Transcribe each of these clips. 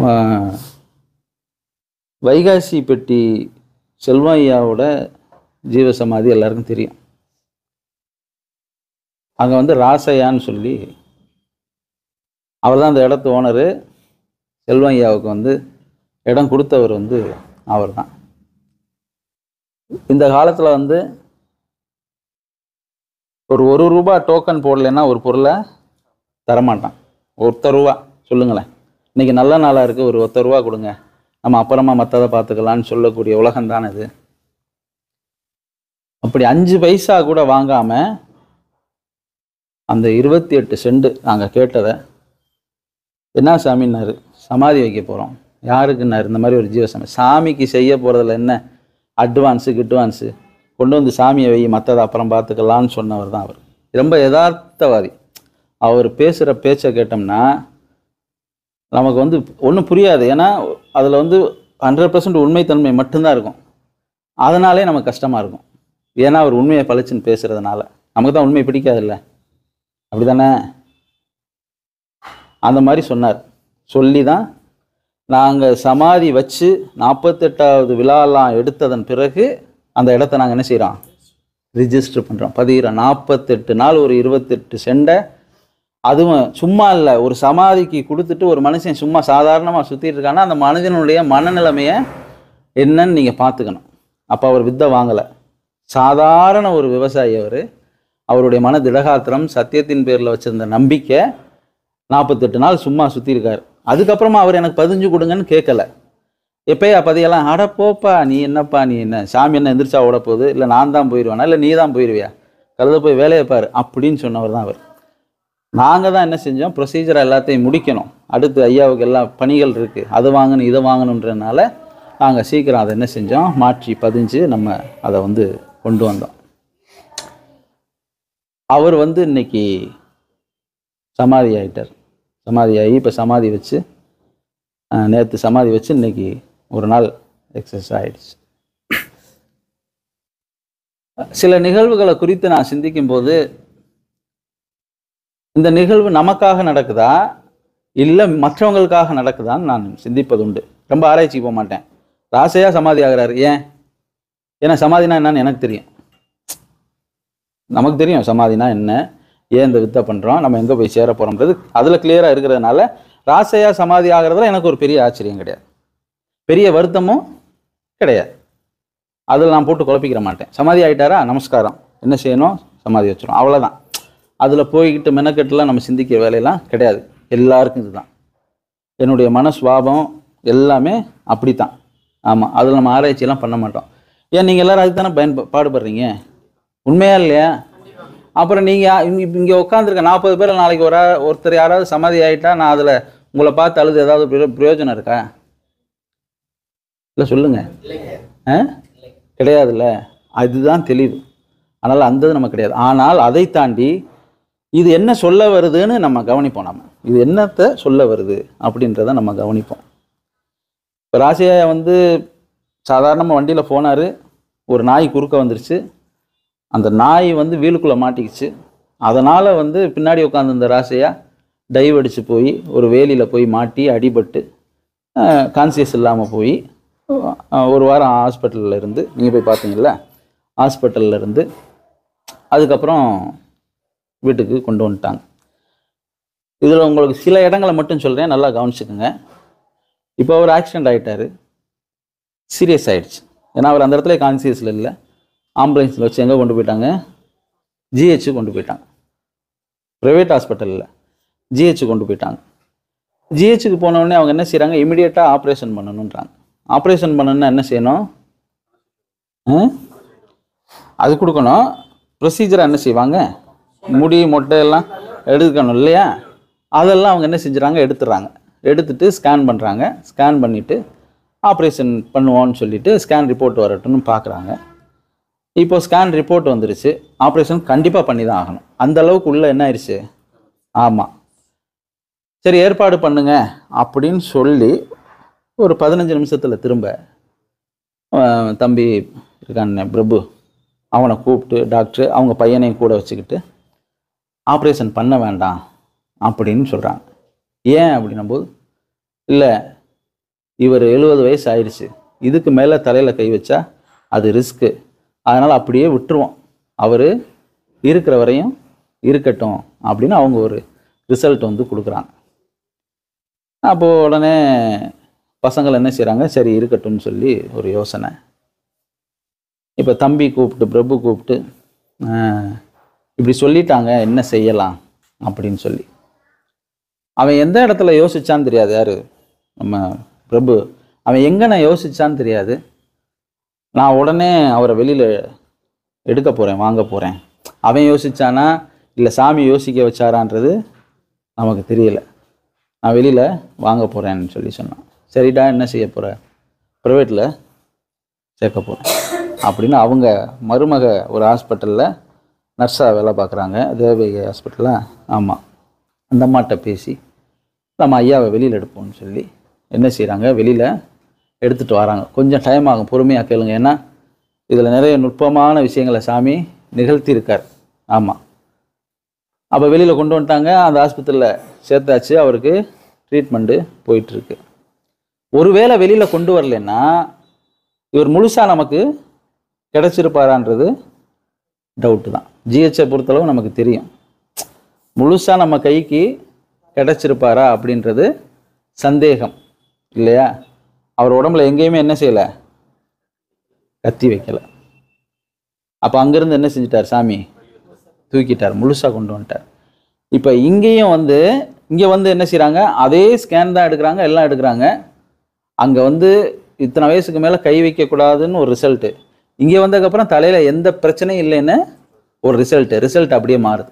ஆஹ், வைகாசி பெட்டி செல்வம் ஐயாவோட ஜீவசமாதி எல்லாருக்கும் தெரியும் அங்கே வந்து ராசையான்னு சொல்லி அவர் தான் அந்த இடத்து ஓனரு செல்வம் ஐயாவுக்கு வந்து இடம் கொடுத்தவர் வந்து அவர் தான் இந்த காலத்தில் வந்து ஒரு ஒரு ரூபா டோக்கன் போடலைன்னா ஒரு பொருளை தரமாட்டான் ஒத்த ரூபா சொல்லுங்களேன் இன்னைக்கு நல்ல நாளாக இருக்குது ஒரு ஒத்த ரூபா கொடுங்க நம்ம அப்புறமா மற்றதை பார்த்துக்கலான்னு சொல்லக்கூடிய உலகம் தானே இது அப்படி அஞ்சு பைசா கூட வாங்காமல் அந்த இருபத்தி எட்டு செண்டு நாங்கள் கேட்டதை என்ன சாமின்னாரு சமாதி வைக்க போகிறோம் யாருக்குன்னாரு இந்த மாதிரி ஒரு ஜீவசமாதி சாமிக்கு செய்ய போகிறதுல என்ன அட்வான்ஸு கிட்வான்ஸு கொண்டு வந்து சாமியை வை மற்றதை அப்புறம் பார்த்துக்கலான்னு சொன்னவர் தான் அவர் ரொம்ப யதார்த்தவாதி அவர் பேசுகிற பேச்சை கேட்டோம்னா நமக்கு வந்து ஒன்றும் புரியாது ஏன்னா அதில் வந்து ஹண்ட்ரட் பர்சன்ட் உண்மைத்தன்மை மட்டும்தான் இருக்கும் அதனாலே நமக்கு கஷ்டமாக இருக்கும் ஏன்னா அவர் உண்மையை பழிச்சுன்னு பேசுகிறதுனால நமக்கு தான் உண்மை பிடிக்காதுல்ல அப்படி தானே அந்த மாதிரி சொன்னார் சொல்லி தான் நாங்கள் சமாதி வச்சு நாற்பத்தெட்டாவது விழாலாம் எடுத்ததன் பிறகு அந்த இடத்த நாங்கள் என்ன செய்கிறோம் ரிஜிஸ்டர் பண்ணுறோம் பதிகிறோம் நாற்பத்தெட்டு நாள் ஒரு இருபத்தெட்டு செண்டை அதுவும் சும்மா இல்லை ஒரு சமாதிக்கு கொடுத்துட்டு ஒரு மனுஷன் சும்மா சாதாரணமாக சுற்றிட்டு இருக்கான்னா அந்த மனிதனுடைய மனநிலைமையை என்னன்னு நீங்கள் பார்த்துக்கணும் அப்போ அவர் வித்தை வாங்கலை சாதாரண ஒரு விவசாயி அவர் அவருடைய மன திடகாத்திரம் சத்தியத்தின் பேரில் வச்சிருந்த நம்பிக்கை நாற்பத்தெட்டு நாள் சும்மா சுற்றிருக்காரு அதுக்கப்புறமா அவர் எனக்கு பதிஞ்சு கொடுங்கன்னு கேட்கல எப்பயா பதியெல்லாம் அட போப்பா நீ என்னப்பா நீ என்ன சாமி என்ன எந்திரிச்சா ஓட போகுது இல்லை நான் தான் போயிடுவேனா இல்லை நீ தான் போயிடுவியா கழுத போய் வேலையை பாரு அப்படின்னு சொன்னவர் தான் அவர் நாங்கள் தான் என்ன செஞ்சோம் ப்ரொசீஜரை எல்லாத்தையும் முடிக்கணும் அடுத்து ஐயாவுக்கு எல்லா பணிகள் இருக்குது அதை வாங்கணும் இதை வாங்கணுன்றதுனால நாங்கள் சீக்கிரம் அதை என்ன செஞ்சோம் மாற்றி பதிஞ்சு நம்ம அதை வந்து கொண்டு வந்தோம் அவர் வந்து இன்னைக்கு சமாதி ஆயிட்டார் சமாதி ஆகி இப்போ சமாதி வச்சு நேற்று சமாதி வச்சு இன்னைக்கு ஒரு நாள் எக்ஸஸ் ஆயிடுச்சு சில நிகழ்வுகளை குறித்து நான் சிந்திக்கும் போது இந்த நிகழ்வு நமக்காக நடக்குதா இல்லை மற்றவங்களுக்காக நடக்குதான்னு நான் சிந்திப்பதுண்டு ரொம்ப ஆராய்ச்சிக்கு போக மாட்டேன் ராசையா சமாதி ஆகுறாரு ஏன் ஏன்னா சமாதினா என்னன்னு எனக்கு தெரியும் நமக்கு தெரியும் சமாதினா என்ன ஏன் இந்த வித்தை பண்ணுறோம் நம்ம எங்கே போய் சேர போகிறோம்ன்றது அதில் கிளியராக இருக்கிறதுனால ராசையா சமாதி ஆகிறதுல எனக்கு ஒரு பெரிய ஆச்சரியம் கிடையாது பெரிய வருத்தமும் கிடையாது அதில் நான் போட்டு குழப்பிக்கிற மாட்டேன் சமாதி ஆயிட்டாரா நமஸ்காரம் என்ன செய்யணும் சமாதி வச்சிரும் அவ்வளோதான் அதில் போய்கிட்டு மெனக்கெட்டுலாம் நம்ம சிந்திக்கிற வேலையெல்லாம் கிடையாது எல்லாருக்கும் இதுதான் என்னுடைய மன சுவாபம் எல்லாமே அப்படித்தான் ஆமாம் அதில் நம்ம ஆராய்ச்சியெல்லாம் பண்ண மாட்டோம் ஏன் நீங்கள் எல்லாரும் அதுக்கு தானே பயன் பாடுபடுறீங்க உண்மையா இல்லையா அப்புறம் நீங்கள் இங்கே இங்கே உட்காந்துருக்க நாற்பது பேர் நாளைக்கு ஒரு ஆ- ஒருத்தர் யாராவது சமாதி ஆயிட்டா நான் அதில் உங்களை பார்த்து அழுது ஏதாவது பிரயோ- பிரயோஜனம் இருக்கா இல்லை சொல்லுங்க ஆ கிடையாதுல்ல அதுதான் தெளிவு அதனால் அந்த இது நம்ம கிடையாது ஆனால் அதை தாண்டி இது என்ன சொல்ல வருதுன்னு நம்ம கவனிப்போம் நம்ம இது என்னத்தை சொல்ல வருது அப்படின்றத நம்ம கவனிப்போம் இப்போ ராசியா வந்து சாதாரணமாக வண்டியில் போனார் ஒரு நாய் குறுக்க வந்துருச்சு அந்த நாய் வந்து வீலுக்குள்ளே மாட்டிக்கிச்சு அதனால் வந்து பின்னாடி உட்காந்துருந்த ராசையா டைவ் அடித்து போய் ஒரு வேலியில் போய் மாட்டி அடிபட்டு கான்சியஸ் இல்லாமல் போய் அஹ், ஒரு வாரம் ஹாஸ்பிட்டலில் இருந்து நீங்கள் போய் பார்த்தீங்கல்ல ஹாஸ்பிட்டலில் இருந்து அதுக்கப்புறம் வீட்டுக்கு கொண்டு வந்துட்டாங்க இதில் உங்களுக்கு சில இடங்களை மட்டும் சொல்கிறேன் நல்லா கவனிச்சுக்கோங்க இப்போ அவர் ஆக்சிடென்ட் ஆகிட்டாரு சீரியஸ் ஆயிடுச்சு ஏன்னா அவர் அந்த இடத்துல கான்சியஸில் இல்லை ஆம்புலன்ஸில் வச்சு எங்கே கொண்டு போயிட்டாங்க ஜிஹெச்சு கொண்டு போயிட்டாங்க ப்ரைவேட் ஹாஸ்பிட்டலில் ஜிஹெச்சு கொண்டு போயிட்டாங்க ஜிஹெச்சுக்கு உடனே அவங்க என்ன செய்கிறாங்க இமிடியேட்டாக ஆப்ரேஷன் பண்ணணுன்றாங்க ஆப்ரேஷன் பண்ணணும்னா என்ன செய்யணும் ஆ? அது கொடுக்கணும் ப்ரொசீஜராக என்ன செய்வாங்க முடி மொட்டை எல்லாம் எடுக்கணும் இல்லையா அதெல்லாம் அவங்க என்ன செஞ்சுறாங்க எடுத்துடுறாங்க எடுத்துட்டு ஸ்கேன் பண்ணுறாங்க ஸ்கேன் பண்ணிவிட்டு ஆப்ரேஷன் பண்ணுவோம்னு சொல்லிட்டு ஸ்கேன் ரிப்போர்ட் வரட்டும்னு பார்க்குறாங்க இப்போ ஸ்கேன் ரிப்போர்ட் வந்துருச்சு ஆப்ரேஷன் கண்டிப்பாக பண்ணி தான் ஆகணும் அந்த அளவுக்கு உள்ள என்ன ஆயிடுச்சு ஆமாம் சரி ஏற்பாடு பண்ணுங்க அப்படின்னு சொல்லி ஒரு பதினஞ்சு நிமிஷத்தில் திரும்ப அஹ், தம்பி இருக்கான பிரபு அவனை கூப்பிட்டு டாக்டர் அவங்க பையனையும் கூட வச்சுக்கிட்டு ஆப்ரேஷன் பண்ண வேண்டாம் அப்படின்னு சொல்கிறாங்க ஏன் அப்படின்னும் போது இல்லை இவர் எழுபது வயசு ஆயிடுச்சு இதுக்கு மேலே தலையில் கை வச்சா அது ரிஸ்க்கு அதனால் அப்படியே விட்டுருவோம் அவர் இருக்கிற வரையும் இருக்கட்டும் அப்படின்னு அவங்க ஒரு ரிசல்ட் வந்து கொடுக்குறாங்க அப்போது உடனே பசங்கள் என்ன செய்கிறாங்க சரி இருக்கட்டும்னு சொல்லி ஒரு யோசனை இப்போ தம்பி கூப்பிட்டு பிரபு கூப்பிட்டு ஆஹ், இப்படி சொல்லிட்டாங்க என்ன செய்யலாம் அப்படின்னு சொல்லி அவன் எந்த இடத்துல யோசிச்சான்னு தெரியாது யாரு நம்ம பிரபு அவன் எங்கே நான் யோசிச்சான்னு தெரியாது நான் உடனே அவரை வெளியில் எடுக்க போகிறேன் வாங்க போகிறேன் அவன் யோசிச்சானா இல்லை சாமி யோசிக்க வச்சாரான்றது நமக்கு தெரியல நான் வெளியில் வாங்க போகிறேன்னு சொல்லி சொன்னான் சரிடா என்ன செய்ய போகிற ப்ரைவேட்டில் சேர்க்க போகிறேன் அப்படின்னு அவங்க மருமக ஒரு ஹாஸ்பிட்டலில் நர்ஸாக வேலை பார்க்குறாங்க தேவகி ஹாஸ்பிட்டலில் ஆமாம் அந்த அம்மாட்ட பேசி நம்ம ஐயாவை வெளியில் எடுப்போம்னு சொல்லி என்ன செய்கிறாங்க வெளியில் எடுத்துகிட்டு வராங்க கொஞ்சம் டைம் ஆகும் பொறுமையாக கேளுங்க ஏன்னா இதில் நிறைய நுட்பமான விஷயங்களை சாமி நிகழ்த்தியிருக்கார் ஆமாம் அப்போ வெளியில் கொண்டு வந்துட்டாங்க அந்த ஆஸ்பத்திரியில் சேர்த்தாச்சு அவருக்கு ட்ரீட்மெண்ட்டு போயிட்டுருக்கு ஒருவேளை வெளியில் கொண்டு வரலன்னா இவர் முழுசாக நமக்கு கிடைச்சிருப்பாரான்றது டவுட்டு தான் ஜிஹெச்சை பொறுத்தளவு நமக்கு தெரியும் முழுசாக நம்ம கைக்கு கிடைச்சிருப்பாரா அப்படின்றது சந்தேகம் இல்லையா அவர் உடம்புல எங்கேயுமே என்ன செய்யலை கத்தி வைக்கல அப்போ அங்கேருந்து என்ன செஞ்சிட்டார் சாமி தூக்கிட்டார் முழுசாக கொண்டு வந்துட்டார் இப்போ இங்கேயும் வந்து இங்கே வந்து என்ன செய்கிறாங்க அதே ஸ்கேன் தான் எடுக்கிறாங்க எல்லாம் எடுக்கிறாங்க அங்கே வந்து இத்தனை வயசுக்கு மேலே கை வைக்கக்கூடாதுன்னு ஒரு ரிசல்ட்டு இங்கே வந்ததுக்கப்புறம் தலையில் எந்த பிரச்சனையும் இல்லைன்னு ஒரு ரிசல்ட்டு ரிசல்ட் அப்படியே மாறுது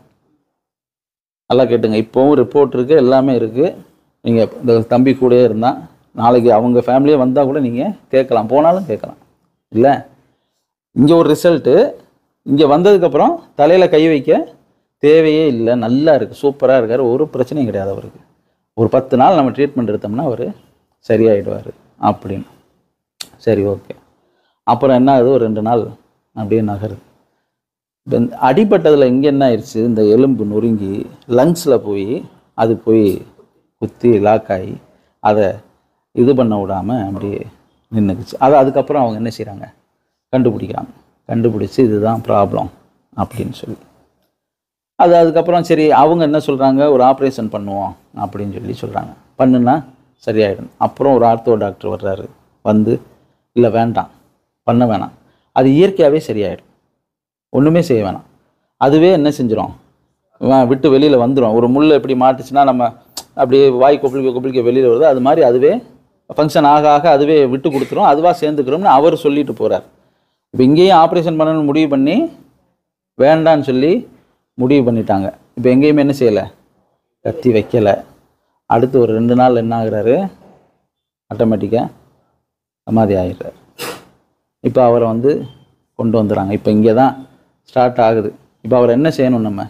நல்லா கேட்டுங்க இப்போவும் ரிப்போர்ட் இருக்குது எல்லாமே இருக்குது நீங்கள் இந்த தம்பி கூடயே இருந்தால் நாளைக்கு அவங்க ஃபேமிலியே வந்தால் கூட நீங்கள் கேட்கலாம் போனாலும் கேட்கலாம் இல்லை இங்கே ஒரு ரிசல்ட்டு இங்கே வந்ததுக்கப்புறம் தலையில் கை வைக்க தேவையே இல்லை நல்லா இருக்குது சூப்பராக இருக்கார் ஒரு பிரச்சனையும் கிடையாது அவருக்கு ஒரு பத்து நாள் நம்ம ட்ரீட்மெண்ட் எடுத்தோம்னா அவர் சரியாயிடுவார் அப்படின்னு சரி ஓகே அப்புறம் என்ன ஆகுது ஒரு ரெண்டு நாள் அப்படியே நகருது இப்போ இந்த அடிபட்டதில் இங்கே என்ன ஆயிடுச்சு இந்த எலும்பு நொறுங்கி லங்ஸில் போய் அது போய் குத்தி லாக் ஆகி அதை இது பண்ண விடாமல் அப்படியே நின்றுக்குச்சு அதை அதுக்கப்புறம் அவங்க என்ன செய்கிறாங்க கண்டுபிடிக்கிறாங்க கண்டுபிடிச்சி இதுதான் ப்ராப்ளம் அப்படின்னு சொல்லி அது அதுக்கப்புறம் சரி அவங்க என்ன சொல்கிறாங்க ஒரு ஆப்ரேஷன் பண்ணுவோம் அப்படின்னு சொல்லி சொல்கிறாங்க பண்ணுனா சரியாயிடும் அப்புறம் ஒரு ஆர்த்தோ டாக்டர் வர்றாரு வந்து இல்லை வேண்டாம் பண்ண வேணாம் அது இயற்கையாகவே சரியாயிடும் ஒன்றுமே செய்ய வேணாம் அதுவே என்ன செஞ்சிடும் விட்டு வெளியில் வந்துடும் ஒரு முள் எப்படி மாட்டுச்சுன்னா நம்ம அப்படியே வாய் கொப்பளிக்க கொப்பளிக்க வெளியில் வருது அது மாதிரி அதுவே ஃபங்க்ஷன் ஆக ஆக அதுவே விட்டு கொடுத்துரும் அதுவாக சேர்ந்துக்கிறோம்னு அவர் சொல்லிட்டு போகிறார் இப்போ இங்கேயும் ஆப்ரேஷன் பண்ணணும்னு முடிவு பண்ணி வேண்டான்னு சொல்லி முடிவு பண்ணிட்டாங்க இப்போ எங்கேயுமே என்ன செய்யலை கத்தி வைக்கலை அடுத்து ஒரு ரெண்டு நாள் என்ன ஆகுறாரு ஆட்டோமேட்டிக்காக சமாதி ஆகிடுறாரு இப்போ அவரை வந்து கொண்டு வந்துடுறாங்க இப்போ இங்கே தான் ஸ்டார்ட் ஆகுது இப்போ அவர் என்ன செய்யணும் நம்ம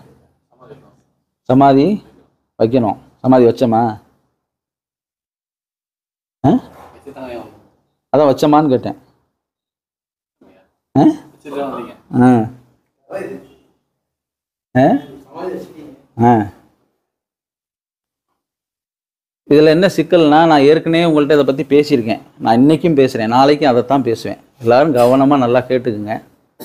சமாதி வைக்கணும் சமாதி வச்சோமா ஆ அதான் வச்சோமான்னு கேட்டேன் ஆ ஆ ஆ ஆ இதில் என்ன சிக்கல்னா நான் ஏற்கனவே உங்கள்கிட்ட இதை பற்றி பேசியிருக்கேன் நான் இன்றைக்கும் பேசுகிறேன் நாளைக்கும் அதை தான் பேசுவேன் எல்லாரும் கவனமாக நல்லா கேட்டுக்குங்க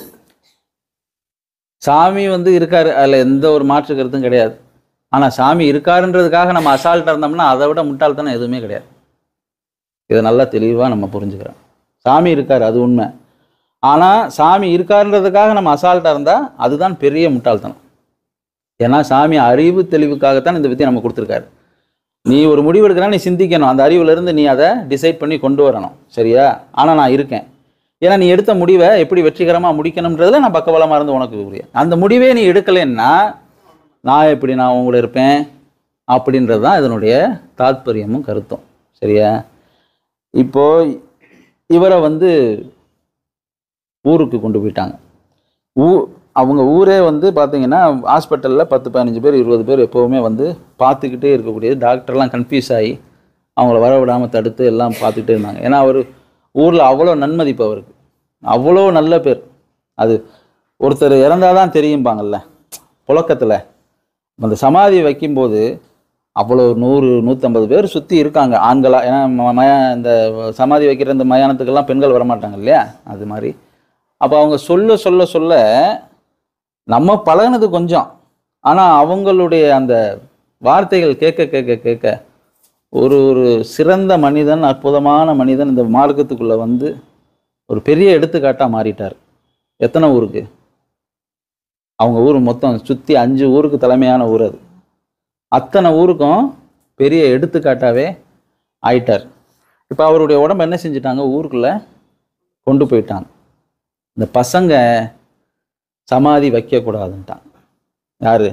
சாமி வந்து இருக்காரு அதில் எந்த ஒரு மாற்று கருத்தும் கிடையாது ஆனால் சாமி இருக்காருன்றதுக்காக நம்ம அசால்ட்டாக இருந்தோம்னா அதை விட முட்டாள்தனம் எதுவுமே கிடையாது இதை நல்லா தெளிவாக நம்ம புரிஞ்சுக்கிறோம் சாமி இருக்காரு அது உண்மை ஆனால் சாமி இருக்காருன்றதுக்காக நம்ம அசால்ட்டாக இருந்தால் அதுதான் பெரிய முட்டாள்தனம் ஏன்னா சாமி அறிவு தெளிவுக்காகத்தான் இந்த வித்தியை நம்ம கொடுத்துருக்காரு நீ ஒரு முடிவு எடுக்கிறா நீ சிந்திக்கணும் அந்த அறிவுலேருந்து நீ அதை டிசைட் பண்ணி கொண்டு வரணும் சரியா ஆனால் நான் இருக்கேன் ஏன்னா நீ எடுத்த முடிவை எப்படி வெற்றிகரமாக முடிக்கணுன்றதுல நான் பக்கபலமாக இருந்து உனக்கு புரிய அந்த முடிவே நீ எடுக்கலைன்னா நான் எப்படி நான் உங்கள இருப்பேன் அப்படின்றது தான் இதனுடைய தாத்பரியமும் கருத்தும் சரியா இப்போ இவரை வந்து ஊருக்கு கொண்டு போயிட்டாங்க ஊ அவங்க ஊரே வந்து பார்த்தீங்கன்னா ஹாஸ்பிட்டலில் பத்து பதினஞ்சு பேர் இருபது பேர் எப்போவுமே வந்து பார்த்துக்கிட்டே இருக்கக்கூடியது டாக்டர்லாம் கன்ஃபியூஸ் ஆகி அவங்கள வர விடாமல் தடுத்து எல்லாம் பார்த்துக்கிட்டே இருந்தாங்க ஏன்னா அவர் ஊரில் அவ்வளோ நன்மதிப்பு அவருக்கு அவ்வளோ நல்ல பேர் அது ஒருத்தர் இறந்தால் தான் தெரியும்பாங்கல்ல புழக்கத்தில் அந்த சமாதி வைக்கும்போது அவ்வளோ நூறு நூற்றம்பது பேர் சுற்றி இருக்காங்க ஆண்களா ஏன்னா ம- மய இந்த சமாதி வைக்கிற இந்த மயானத்துக்கெல்லாம் பெண்கள் வரமாட்டாங்க இல்லையா அது மாதிரி அப்போ அவங்க சொல்ல சொல்ல சொல்ல நம்ம பழகுனது கொஞ்சம் ஆனால் அவங்களுடைய அந்த வார்த்தைகள் கேட்க கேட்க கேட்க ஒரு ஒரு சிறந்த மனிதன் அற்புதமான மனிதன் இந்த மார்க்கத்துக்குள்ளே வந்து ஒரு பெரிய எடுத்துக்காட்டாக மாறிட்டார் எத்தனை ஊருக்கு அவங்க ஊர் மொத்தம் சுற்றி அஞ்சு ஊருக்கு தலைமையான ஊர் அது அத்தனை ஊருக்கும் பெரிய எடுத்துக்காட்டாவே ஆயிட்டார் இப்போ அவருடைய உடம்பு என்ன செஞ்சிட்டாங்க ஊருக்குள்ளே கொண்டு போயிட்டாங்க இந்த பசங்க சமாதி வைக்கக்கூடாதுன்ட்டாங்க யாரு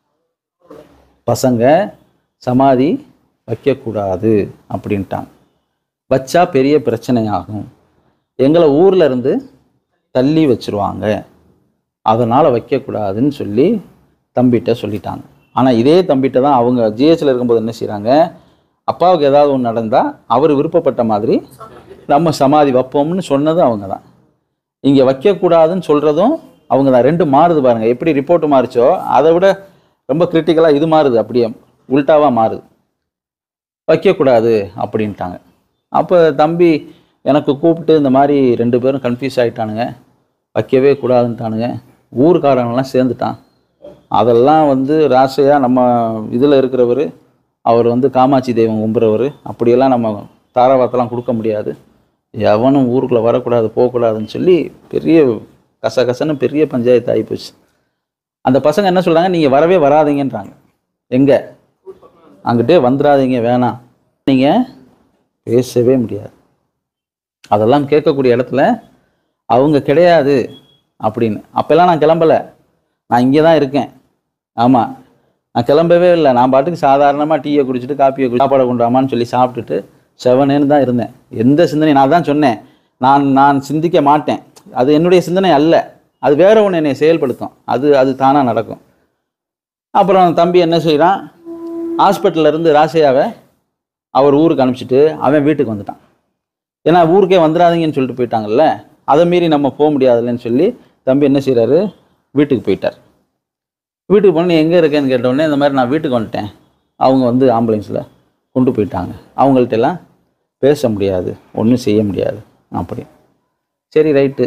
பசங்க சமாதி வைக்கக்கூடாது அப்படின்ட்டாங்க வச்சா பெரிய பிரச்சனை ஆகும் எங்களை ஊர்ல இருந்து தள்ளி வச்சிருவாங்க அதனால் வைக்கக்கூடாதுன்னு சொல்லி தம்பிகிட்ட சொல்லிட்டாங்க ஆனால் இதே தம்பிகிட்ட தான் அவங்க ஜிஹெச்சில் இருக்கும்போது என்ன செய்கிறாங்க அப்பாவுக்கு ஏதாவது ஒன்று நடந்தால் அவர் விருப்பப்பட்ட மாதிரி நம்ம சமாதி வைப்போம்னு சொன்னதும் அவங்க தான் இங்கே வைக்கக்கூடாதுன்னு சொல்கிறதும் அவங்க தான் ரெண்டு மாறுது பாருங்கள் எப்படி ரிப்போர்ட் மாறுச்சோ அதை விட ரொம்ப கிரிட்டிக்கலாக இது மாறுது அப்படியே உல்டாவாக மாறுது வைக்கக்கூடாது அப்படின்ட்டாங்க அப்போ தம்பி எனக்கு கூப்பிட்டு இந்த மாதிரி ரெண்டு பேரும் கன்ஃபியூஸ் ஆகிட்டானுங்க வைக்கவே கூடாதுன்ட்டானுங்க ஊர்க்காரங்கெல்லாம் சேர்ந்துட்டான் அதெல்லாம் வந்து ராசையாக நம்ம இதில் இருக்கிறவர் அவர் வந்து காமாட்சி தெய்வம் கும்புறவர் அப்படியெல்லாம் நம்ம தாராவாத்தெல்லாம் கொடுக்க முடியாது எவனும் ஊருக்குள்ளே வரக்கூடாது போகக்கூடாதுன்னு சொல்லி பெரிய கசகசன்னு பெரிய பஞ்சாயத்து ஆகிப்போச்சு அந்த பசங்க என்ன சொல்கிறாங்க நீங்கள் வரவே வராதீங்கன்றாங்க எங்கே அங்கிட்டே வந்துடாதீங்க வேணாம் நீங்கள் பேசவே முடியாது அதெல்லாம் கேட்கக்கூடிய இடத்துல அவங்க கிடையாது அப்படின்னு அப்போல்லாம் நான் கிளம்பலை நான் இங்கே தான் இருக்கேன் ஆமாம் நான் கிளம்பவே இல்லை நான் பாட்டுக்கு சாதாரணமாக டீயை குடிச்சிட்டு காப்பியை குடி சாப்பாடை கொண்டாமான்னு சொல்லி சாப்பிட்டுட்டு செவனேன்னு தான் இருந்தேன் எந்த சிந்தனை நான் தான் சொன்னேன் நான் நான் சிந்திக்க மாட்டேன் அது என்னுடைய சிந்தனை அல்ல அது வேற ஒன்று என்னை செயல்படுத்தும் அது அது தானாக நடக்கும் அப்புறம் தம்பி என்ன செய்கிறான் ஹாஸ்பிட்டல்ல இருந்து ராசையாவை அவர் ஊருக்கு அனுப்பிச்சிட்டு அவன் வீட்டுக்கு வந்துட்டான் ஏன்னா ஊருக்கே வந்துடாதீங்கன்னு சொல்லிட்டு போயிட்டாங்கல்ல அதை மீறி நம்ம போக முடியாதுல்லன்னு சொல்லி தம்பி என்ன செய்கிறாரு வீட்டுக்கு போயிட்டார் வீட்டுக்கு போன எங்கே இருக்கேன்னு கேட்டவுடனே இந்த மாதிரி நான் வீட்டுக்கு வந்துட்டேன் அவங்க வந்து ஆம்புலன்ஸில் கொண்டு போயிட்டாங்க அவங்கள்ட்ட எல்லாம் பேச முடியாது ஒன்றும் செய்ய முடியாது அப்படி சரி ரைட்டு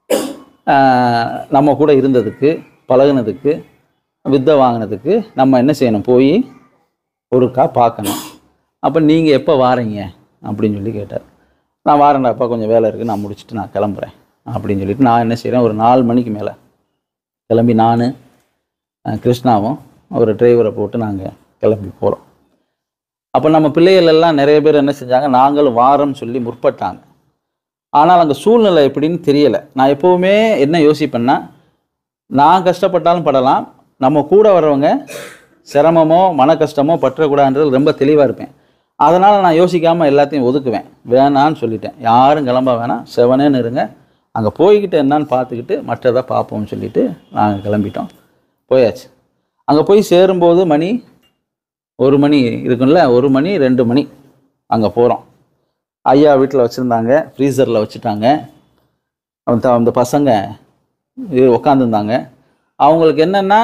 நம்ம கூட இருந்ததுக்கு பழகுனதுக்கு வித்தை வாங்கினதுக்கு நம்ம என்ன செய்யணும் போய் ஒருக்கா பார்க்கணும் அப்போ நீங்கள் எப்போ வாரீங்க அப்படின்னு சொல்லி கேட்டார் நான் வாரேன்டாப்பா கொஞ்சம் வேலை இருக்குது நான் முடிச்சுட்டு நான் கிளம்புறேன் அப்படின்னு சொல்லிட்டு நான் என்ன செய்கிறேன் ஒரு நாலு மணிக்கு மேலே கிளம்பி நான் கிருஷ்ணாவும் ஒரு டிரைவரை போட்டு நாங்கள் கிளம்பி போகிறோம் அப்போ நம்ம பிள்ளைகள் எல்லாம் நிறைய பேர் என்ன செஞ்சாங்க நாங்களும் வாரோம்னு சொல்லி முற்பட்டாங்க ஆனால் அங்கே சூழ்நிலை எப்படின்னு தெரியலை நான் எப்போவுமே என்ன யோசிப்பேன்னா நான் கஷ்டப்பட்டாலும் படலாம் நம்ம கூட வர்றவங்க சிரமமோ மன கஷ்டமோ பற்றக்கூடாதுன்றது ரொம்ப தெளிவாக இருப்பேன் அதனால் நான் யோசிக்காமல் எல்லாத்தையும் ஒதுக்குவேன் வேணான்னு சொல்லிட்டேன் யாரும் கிளம்ப வேணாம் செவனேன்னு இருங்க அங்கே போய்கிட்டு என்னன்னு பார்த்துக்கிட்டு மற்றதை பார்ப்போம்னு சொல்லிட்டு நாங்கள் கிளம்பிட்டோம் போயாச்சு அங்கே போய் சேரும்போது மணி ஒரு மணி இருக்கும்ல ஒரு மணி ரெண்டு மணி அங்கே போகிறோம் ஐயா வீட்டில் வச்சுருந்தாங்க ஃப்ரீசரில் வச்சுட்டாங்க அந்த அந்த பசங்க உட்காந்துருந்தாங்க அவங்களுக்கு என்னென்னா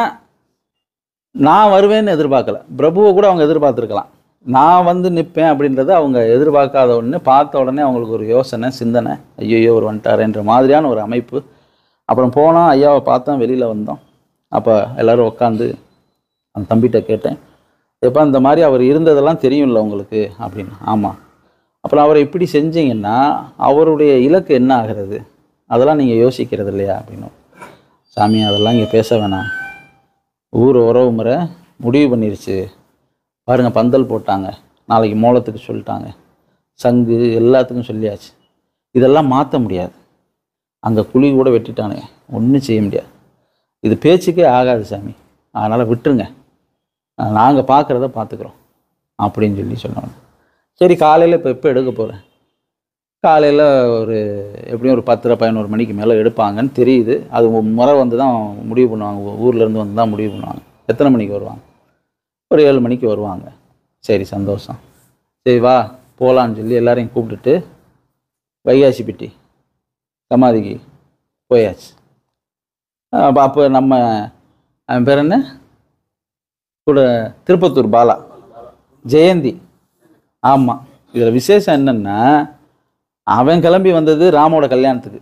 நான் வருவேன்னு எதிர்பார்க்கல பிரபுவை கூட அவங்க எதிர்பார்த்துருக்கலாம் நான் வந்து நிற்பேன் அப்படின்றத அவங்க எதிர்பார்க்காத ஒன்று பார்த்த உடனே அவங்களுக்கு ஒரு யோசனை சிந்தனை ஐயோ ஒரு வந்துட்டாருன்ற மாதிரியான ஒரு அமைப்பு அப்புறம் போனோம் ஐயாவை பார்த்தோம் வெளியில் வந்தோம் அப்போ எல்லோரும் உட்காந்து அந்த தம்பிகிட்ட கேட்டேன் எப்போ இந்த மாதிரி அவர் இருந்ததெல்லாம் தெரியும்ல உங்களுக்கு அப்படின்னு ஆமாம் அப்புறம் அவரை இப்படி செஞ்சீங்கன்னா அவருடைய இலக்கு என்ன ஆகிறது அதெல்லாம் நீங்கள் யோசிக்கிறது இல்லையா அப்படின்னு சாமி அதெல்லாம் இங்கே பேச வேணாம் ஊர் உறவு முறை முடிவு பண்ணிருச்சு பாருங்க பந்தல் போட்டாங்க நாளைக்கு மோளத்துக்கு சொல்லிட்டாங்க சங்கு எல்லாத்துக்கும் சொல்லியாச்சு இதெல்லாம் மாற்ற முடியாது அங்கே குழி கூட வெட்டிட்டானே ஒன்றும் செய்ய முடியாது இது பேச்சுக்கே ஆகாது சாமி அதனால் விட்டுருங்க நாங்கள் பார்க்குறத பார்த்துக்குறோம் அப்படின்னு சொல்லி சொன்னாங்க சரி காலையில் இப்போ எப்போ எடுக்க போகிறேன் காலையில் ஒரு எப்படியும் ஒரு பத்தரை பதினோரு மணிக்கு மேலே எடுப்பாங்கன்னு தெரியுது அது ஒரு முறை வந்து தான் முடிவு பண்ணுவாங்க ஊர்லேருந்து வந்து தான் முடிவு பண்ணுவாங்க எத்தனை மணிக்கு வருவாங்க ஒரு ஏழு மணிக்கு வருவாங்க சரி சந்தோஷம் சரி வா போகலான்னு சொல்லி எல்லாரையும் கூப்பிட்டுட்டு வைகாசிப்பட்டி சமாதிக்கு போயாச்சு அப்போ அப்போ நம்ம அவன் பேர் என்ன கூட திருப்பத்தூர் பாலா ஜெயந்தி ஆமாம் இதில் விசேஷம் என்னன்னா அவன் கிளம்பி வந்தது ராமோட கல்யாணத்துக்கு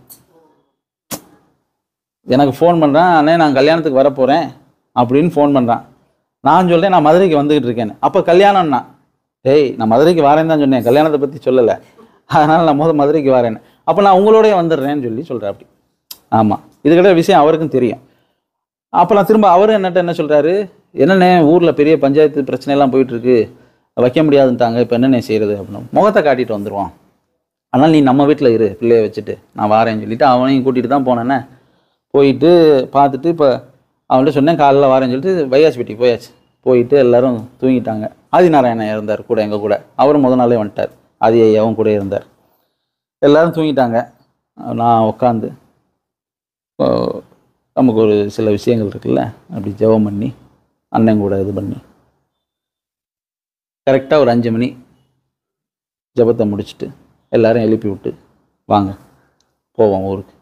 எனக்கு ஃபோன் பண்ணுறான் அண்ணே நான் கல்யாணத்துக்கு வர போகிறேன் அப்படின்னு ஃபோன் பண்ணுறான் நான் சொல்கிறேன் நான் மதுரைக்கு வந்துக்கிட்டு இருக்கேன்னு அப்போ கல்யாணம்னா டேய் நான் மதுரைக்கு வரேன்னு தான் சொன்னேன் கல்யாணத்தை பற்றி சொல்லலை அதனால் நான் முதல் மதுரைக்கு வரேன்னு அப்போ நான் உங்களோடய வந்துடுறேன்னு சொல்லி சொல்கிறேன் அப்படி ஆமாம் இதுக்கிட்ட விஷயம் அவருக்கும் தெரியும் அப்போ நான் திரும்ப அவரும் என்னட்ட என்ன சொல்கிறாரு என்னண்ணே ஊரில் பெரிய பஞ்சாயத்து பிரச்சனையெல்லாம் போயிட்டுருக்கு வைக்க முடியாதுன்ட்டாங்க இப்போ என்னண்ணே செய்கிறது அப்படின்னு முகத்தை காட்டிட்டு வந்துடுவோம் அதனால் நீ நம்ம வீட்டில் இரு பிள்ளைய வச்சுட்டு நான் வாரேன்னு சொல்லிட்டு அவனையும் கூட்டிகிட்டு தான் போனேன்னே போயிட்டு பார்த்துட்டு இப்போ அவன்கிட்ட சொன்னேன் காலைல வரேன்னு சொல்லிட்டு வையாஸ்பேட்டி போயாச்சு போயிட்டு எல்லாரும் தூங்கிட்டாங்க ஆதிநாராயணன் இருந்தார் கூட எங்கள் கூட அவரும் முத நாளே வந்துட்டார் ஆதி ஐயாவும் கூட இருந்தார் எல்லாரும் தூங்கிட்டாங்க நான் உட்காந்து நமக்கு ஒரு சில விஷயங்கள் இருக்குல்ல அப்படி ஜெபம் பண்ணி அண்ணன் கூட இது பண்ணி கரெக்டாக ஒரு அஞ்சு மணி ஜெபத்தை முடிச்சுட்டு எல்லாரும் எழுப்பி விட்டு வாங்க போவோம் ஊருக்கு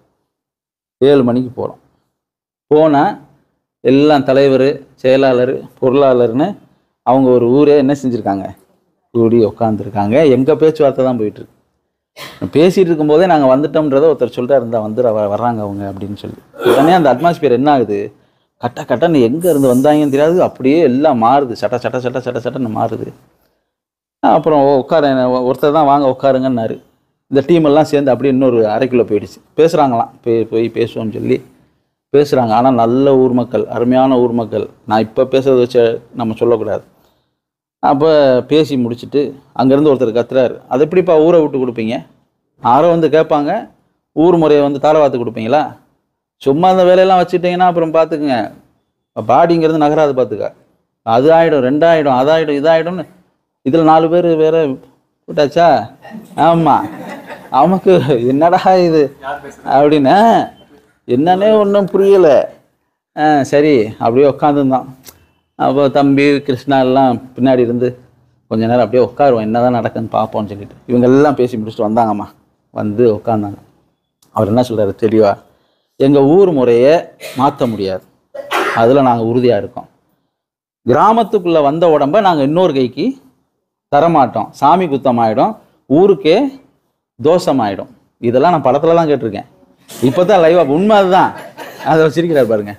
ஏழு மணிக்கு போகிறோம் போனால் எல்லாம் தலைவர் செயலாளர் பொருளாளர்னு அவங்க ஒரு ஊரே என்ன செஞ்சுருக்காங்க கூடி உட்காந்துருக்காங்க எங்கள் பேச்சுவார்த்தை தான் போயிட்டுருக்கு பேசிகிட்டு இருக்கும்போதே நாங்கள் வந்துட்டோம்ன்றதை ஒருத்தர் சொல்லிட்டாரு இருந்தா வந்து வ- வர்றாங்க அவங்க அப்படின்னு சொல்லி உடனே அந்த அட்மாஸ்பியர் என்ன ஆகுது கட்ட கட்டன்னு எங்கே இருந்து வந்தாங்கன்னு தெரியாது அப்படியே எல்லாம் மாறுது சட்ட சட்ட சட்ட சட்ட சட்டன்னு மாறுது அப்புறம் உட்கார ஒருத்தர் தான் வாங்க உட்காருங்கன்னாரு இந்த டீம் எல்லாம் சேர்ந்து அப்படியே இன்னொரு அரைக்குள்ளே போயிடுச்சு பேசுகிறாங்களாம் போய் போய் பேசுவோம்னு சொல்லி பேசுகிறாங்க ஆனால் நல்ல ஊர் மக்கள் அருமையான ஊர் மக்கள் நான் இப்போ பேசுறத வச்சு நம்ம சொல்லக்கூடாது அப்போ பேசி முடிச்சுட்டு அங்கேருந்து ஒருத்தர் கத்துறாரு அது எப்படிப்பா ஊரை விட்டு கொடுப்பீங்க யாரோ வந்து கேட்பாங்க ஊர் முறையை வந்து தாளவாத்து கொடுப்பீங்களா சும்மா அந்த வேலையெல்லாம் வச்சுட்டிங்கன்னா அப்புறம் பார்த்துக்குங்க பாடிங்கிறது நகராது பார்த்துக்க அது ஆகிடும் ரெண்டாயிடும் அதாயிடும் இதாயிடும்னு இதில் நாலு பேர் வேற விட்டாச்சா ஆமாம் அவனுக்கு என்னடா இது அப்படின்னு என்னன்னே ஒன்றும் புரியலை ஆ சரி அப்படியே உட்காந்துருந்தான் அப்போ தம்பி கிருஷ்ணா எல்லாம் பின்னாடி இருந்து கொஞ்ச நேரம் அப்படியே உட்காருவோம் என்னதான் நடக்குன்னு பார்ப்போம்னு சொல்லிட்டு இவங்க எல்லாம் பேசி முடிச்சுட்டு வந்தாங்கம்மா வந்து உட்காந்தாங்க அவர் என்ன சொல்றாரு தெளிவா எங்கள் ஊர் முறையை மாற்ற முடியாது அதில் நாங்கள் உறுதியாக இருக்கோம் கிராமத்துக்குள்ளே வந்த உடம்ப நாங்கள் இன்னொரு கைக்கு தரமாட்டோம் சாமி குத்தமாயிடும் ஊருக்கே தோஷமாயிடும் இதெல்லாம் நான் படத்துலலாம் கேட்டிருக்கேன் இப்போ தான் லைவாக உண்மை அதுதான் அதை சிரிக்கிறார் பாருங்க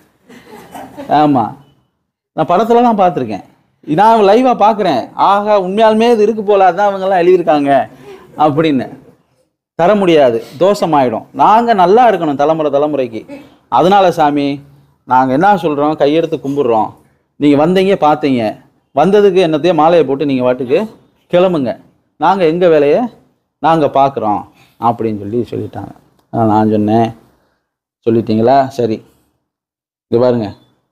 ஆமாம் நான் படத்துலலாம் பார்த்துருக்கேன் நான் லைவாக பார்க்குறேன் ஆகா உண்மையாலுமே இது இருக்கு போல அதான் அவங்கெல்லாம் எழுதியிருக்காங்க அப்படின்னு தர முடியாது தோஷமாயிடும் நாங்கள் நல்லா இருக்கணும் தலைமுறை தலைமுறைக்கு அதனால சாமி நாங்கள் என்ன சொல்கிறோம் கையெடுத்து கும்பிட்றோம் நீங்கள் வந்தீங்க பார்த்தீங்க வந்ததுக்கு என்னத்தையும் மாலையை போட்டு நீங்கள் வாட்டுக்கு கிளம்புங்க நாங்கள் எங்கள் வேலையை நாங்கள் பார்க்குறோம் அப்படின்னு சொல்லி சொல்லிட்டாங்க ஆனா நான் சொன்னேன் சொல்லிட்டீங்களா சரி இது பாருங்க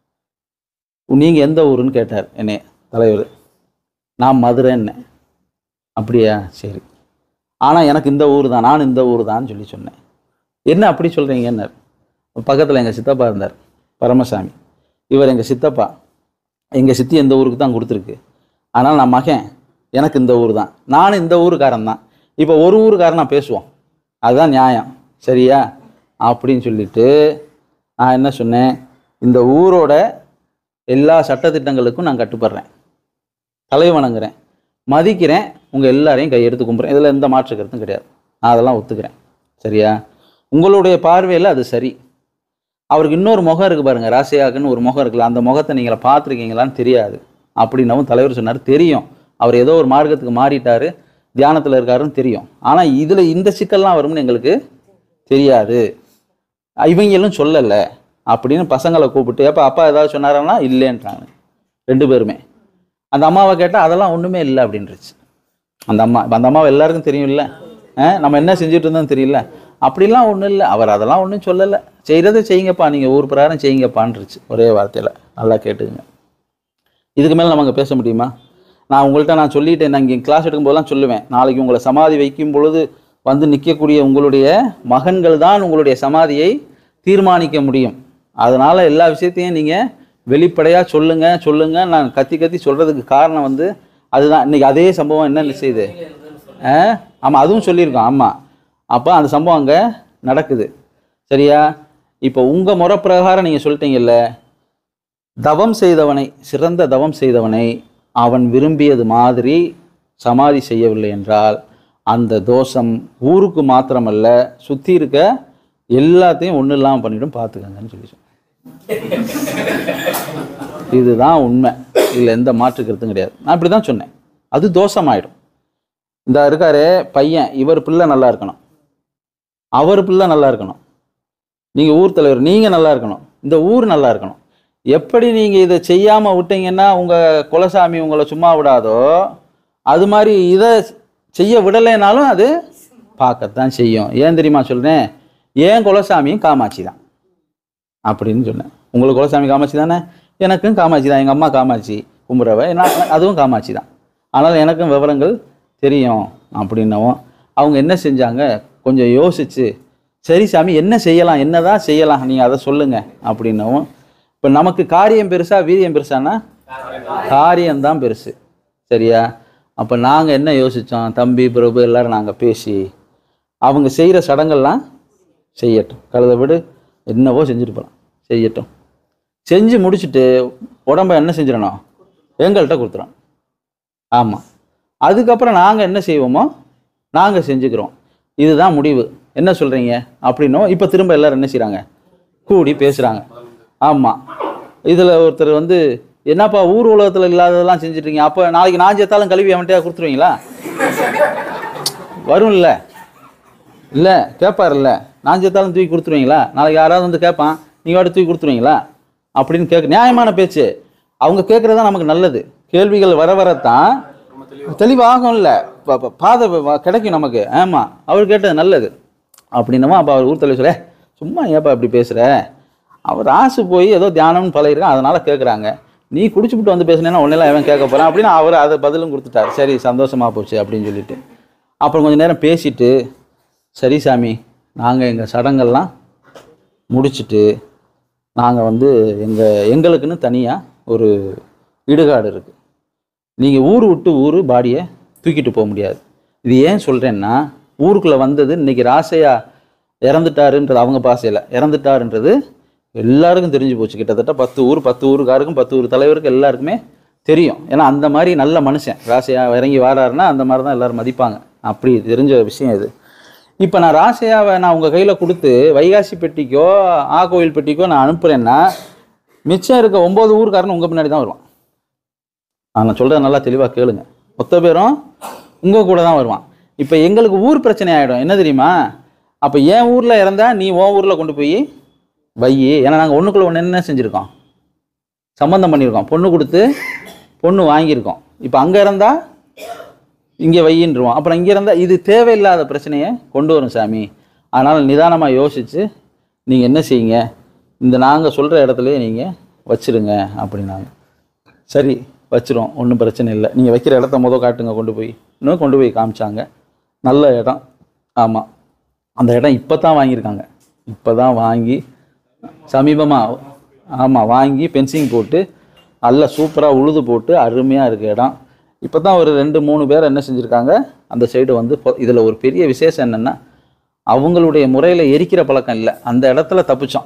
நீங்கள் எந்த ஊருன்னு கேட்டார் என்னைய தலைவர் நான் மதுரைன்னேன் அப்படியா சரி ஆனால் எனக்கு இந்த ஊர் தான் நான் இந்த ஊர் தான் சொல்லி சொன்னேன் என்ன அப்படி சொல்கிறீங்கன்னார் பக்கத்தில் எங்கள் சித்தப்பா இருந்தார் பரமசாமி இவர் எங்கள் சித்தப்பா எங்கள் சித்தி எந்த ஊருக்கு தான் கொடுத்துருக்கு ஆனால் நான் மகன் எனக்கு இந்த ஊர் தான் நானும் இந்த ஊருக்காரன் தான் இப்போ ஒரு ஊருக்காரனா பேசுவோம் அதுதான் நியாயம் சரியா அப்படின்னு சொல்லிட்டு நான் என்ன சொன்னேன் இந்த ஊரோட எல்லா சட்டத்திட்டங்களுக்கும் நான் கட்டுப்படுறேன் தலை வணங்குறேன் மதிக்கிறேன் உங்கள் எல்லாரையும் கையெடுத்து கும்பிட்றேன் இதில் எந்த மாற்று கருத்தும் கிடையாது நான் அதெல்லாம் ஒத்துக்கிறேன் சரியா உங்களுடைய பார்வையில் அது சரி அவருக்கு இன்னொரு முகம் இருக்குது பாருங்க ராசியாக்குன்னு ஒரு முகம் இருக்குல்ல அந்த முகத்தை நீங்கள பார்த்துருக்கீங்களான்னு தெரியாது அப்படின்னவும் தலைவர் சொன்னார் தெரியும் அவர் ஏதோ ஒரு மார்க்கத்துக்கு மாறிட்டாரு தியானத்தில் இருக்காருன்னு தெரியும் ஆனால் இதில் இந்த சிக்கல்லாம் வரும்னு எங்களுக்கு தெரியாது இவங்களும் சொல்லலை அப்படின்னு பசங்களை கூப்பிட்டு அப்போ அப்பா ஏதாவது சொன்னாரான்னா இல்லைன்றாங்க ரெண்டு பேருமே அந்த அம்மாவை கேட்டால் அதெல்லாம் ஒன்றுமே இல்லை அப்படின்றுச்சு அந்த அம்மா இப்ப அந்த அம்மாவை எல்லாருக்கும் தெரியும்ல ஆ, நம்ம என்ன செஞ்சுட்டு இருந்தோம் தெரியல அப்படிலாம் ஒன்றும் இல்லை அவர் அதெல்லாம் ஒன்றும் சொல்லலை செய்கிறத செய்யுங்கப்பா நீங்கள் ஊர் பிரகாரம் செய்யுங்கப்பான்றுச்சு ஒரே வார்த்தையில் நல்லா கேட்டுக்குங்க இதுக்கு மேலே நமக்கு பேச முடியுமா நான் உங்கள்கிட்ட நான் சொல்லிட்டேன் நான் இங்கே கிளாஸ் எடுக்கும்போதெல்லாம் சொல்லுவேன் நாளைக்கு உங்களை சமாதி வைக்கும் பொழுது வந்து நிற்கக்கூடிய உங்களுடைய மகன்கள் தான் உங்களுடைய சமாதியை தீர்மானிக்க முடியும் அதனால் எல்லா விஷயத்தையும் நீங்கள் வெளிப்படையாக சொல்லுங்க சொல்லுங்க நான் கத்தி கத்தி சொல்கிறதுக்கு காரணம் வந்து அதுதான் இன்னைக்கு அதே சம்பவம் என்ன செய்யுது ஆ ஆமாம் அதுவும் சொல்லியிருக்கோம் ஆமாம் அப்போ அந்த சம்பவம் அங்கே நடக்குது சரியா இப்போ உங்கள் முறை பிரகாரம் நீங்கள் சொல்லிட்டீங்கல்ல தவம் செய்தவனை சிறந்த தவம் செய்தவனை அவன் விரும்பியது மாதிரி சமாதி செய்யவில்லை என்றால் அந்த தோஷம் ஊருக்கு மாத்திரமல்ல சுற்றி இருக்க எல்லாத்தையும் ஒன்றும் இல்லாமல் பண்ணிடும் பார்த்துக்கங்கன்னு சொல்லி சொன்னேன். இதுதான் உண்மை இதில் எந்த மாற்று கருத்தும் கிடையாது நான் இப்படி தான் சொன்னேன் அது தோஷமாயிடும் இந்த இருக்காரு பையன் இவர் பிள்ளை நல்லா இருக்கணும் அவர் பிள்ளை நல்லா இருக்கணும் நீங்கள் ஊர் தலைவர் நீங்கள் நல்லா இருக்கணும் இந்த ஊர் நல்லா இருக்கணும் எப்படி நீங்கள் இதை செய்யாமல் விட்டீங்கன்னா உங்கள் குலசாமி உங்களை சும்மா விடாதோ அது மாதிரி இதை செய்ய விடலைனாலும் அது பார்க்கத்தான் செய்யும் ஏன் தெரியுமா சொல்கிறேன் ஏன் குலசாமியும் காமாட்சி தான் அப்படின்னு சொன்னேன் உங்களுக்கு குலசாமி காமாட்சி தானே எனக்கும் காமாட்சி தான் எங்கள் அம்மா காமாட்சி கும்புறவ நான் அதுவும் காமாட்சி தான் ஆனால் எனக்கும் விவரங்கள் தெரியும் அப்படின்னவும் அவங்க என்ன செஞ்சாங்க கொஞ்சம் யோசிச்சு சரி சாமி என்ன செய்யலாம் என்னதான் செய்யலாம் நீங்கள் அதை சொல்லுங்க அப்படின்னவும் இப்போ நமக்கு காரியம் பெருசா வீரியம் பெருசானா காரியம்தான் பெருசு சரியா அப்போ நாங்கள் என்ன யோசித்தோம் தம்பி பிரபு எல்லாரும் நாங்கள் பேசி அவங்க செய்கிற சடங்கெல்லாம் செய்யட்டும் கழுதை விடு என்னவோ செஞ்சுட்டு போகலாம் செய்யட்டும் செஞ்சு முடிச்சுட்டு உடம்ப என்ன செஞ்சிடணும் எங்கள்கிட்ட கொடுத்துறோம் ஆமாம் அதுக்கப்புறம் நாங்கள் என்ன செய்வோமோ நாங்கள் செஞ்சுக்கிறோம் இதுதான் முடிவு என்ன சொல்கிறீங்க அப்படின்னும் இப்போ திரும்ப எல்லாரும் என்ன செய்கிறாங்க கூடி பேசுகிறாங்க ஆமாம் இதில் ஒருத்தர் வந்து என்னப்பா ஊர் உலகத்தில் இல்லாததெல்லாம் செஞ்சிட்ருக்கீங்க அப்போ நாளைக்கு நான் சேர்த்தாலும் கழுவி அவன்கிட்ட கொடுத்துருவீங்களா வரும்ல இல்லை கேட்பாருல்ல நான் சேர்த்தாலும் தூக்கி கொடுத்துருவீங்களா நாளைக்கு யாராவது வந்து கேட்பான் நீங்கள் வாட்டி தூக்கி கொடுத்துருவீங்களா அப்படின்னு கேட்க நியாயமான பேச்சு அவங்க கேட்குறது தான் நமக்கு நல்லது கேள்விகள் வர வரத்தான் தெளிவாகும்ல ப- ப- பாதை வ- வ- கிடைக்கும் நமக்கு ஆமாம் அவர் கேட்டது நல்லது அப்படின்னமா அப்போ அவர் ஊர் தலைவர் சொல்ல சும்மா ஏப்பா இப்படி பேசுகிற அவர் ஆசு போய் ஏதோ தியானம்னு பழகிருக்கான் அதனால் கேட்குறாங்க நீ குடிச்சுப்புட்டு வந்து பேசுனேன்னா உன்னெல்லாம் எவன் கேட்க போகிறான் அப்படின்னு அவர் அதை பதிலும் கொடுத்துட்டார் சரி சந்தோஷமாக போச்சு அப்படின்னு சொல்லிட்டு அப்புறம் கொஞ்ச நேரம் பேசிட்டு சரி சாமி நாங்கள் எங்கள் சடங்கெல்லாம் முடிச்சிட்டு நாங்கள் வந்து எங்கள் எங்களுக்குன்னு தனியாக ஒரு இடுகாடு இருக்குது நீங்கள் ஊர் விட்டு ஊர் பாடியை தூக்கிட்டு போக முடியாது இது ஏன் சொல்கிறேன்னா ஊருக்குள்ளே வந்தது இன்னைக்கு ராசையா இறந்துட்டாருன்றது அவங்க பாசையில் இறந்துட்டாருன்றது எல்லாருக்கும் தெரிஞ்சு போச்சு கிட்டத்தட்ட பத்து ஊர் பத்து ஊருக்காருக்கும் பத்து ஊர் தலைவருக்கு எல்லாருக்குமே தெரியும் ஏன்னா அந்த மாதிரி நல்ல மனுஷன் ராசையா இறங்கி வாராருன்னா அந்த மாதிரி தான் எல்லாரும் மதிப்பாங்க அப்படி தெரிஞ்ச விஷயம் இது இப்போ நான் ராசையாவை நான் உங்கள் கையில் கொடுத்து வைகாசி பெட்டிக்கோ ஆ கோயில் பெட்டிக்கோ நான் அனுப்புகிறேன்னா மிச்சம் இருக்க ஒம்பது ஊருக்காரன் உங்கள் பின்னாடி தான் வருவான் ஆ, நான் சொல்கிறத நல்லா தெளிவாக கேளுங்க மொத்த பேரும் உங்கள் கூட தான் வருவான் இப்போ எங்களுக்கு ஊர் பிரச்சனை ஆகிடும் என்ன தெரியுமா அப்போ என் ஊரில் இறந்தா நீ உன் ஊரில் கொண்டு போய் வை ஏன்னா நாங்கள் ஒன்றுக்குள்ள ஒன்று என்ன செஞ்சுருக்கோம் சம்மந்தம் பண்ணியிருக்கோம் பொண்ணு கொடுத்து பொண்ணு வாங்கியிருக்கோம் இப்போ அங்கே இருந்தா இங்கே வையின்றுவோம் அப்புறம் இங்கே இருந்தால் இது தேவையில்லாத பிரச்சனையை கொண்டு வரும் சாமி அதனால் நிதானமாக யோசித்து நீங்கள் என்ன செய்யுங்க இந்த நாங்கள் சொல்கிற இடத்துலயே நீங்கள் வச்சிருங்க அப்படின்னாங்க சரி வச்சிரும் ஒன்றும் பிரச்சனை இல்லை நீங்கள் வைக்கிற இடத்த முத காட்டுங்க கொண்டு போய் இன்னும் கொண்டு போய் காமிச்சாங்க நல்ல இடம் ஆமாம் அந்த இடம் இப்போ தான் வாங்கியிருக்காங்க இப்போ தான் வாங்கி சமீபமாக ஆமாம் வாங்கி பென்சிங் போட்டு நல்லா சூப்பராக உழுது போட்டு அருமையாக இருக்க இடம் இப்போ தான் ஒரு ரெண்டு மூணு பேர் என்ன செஞ்சுருக்காங்க அந்த சைடு வந்து இதில் ஒரு பெரிய விசேஷம் என்னென்னா அவங்களுடைய முறையில் எரிக்கிற பழக்கம் இல்லை அந்த இடத்துல தப்பிச்சோம்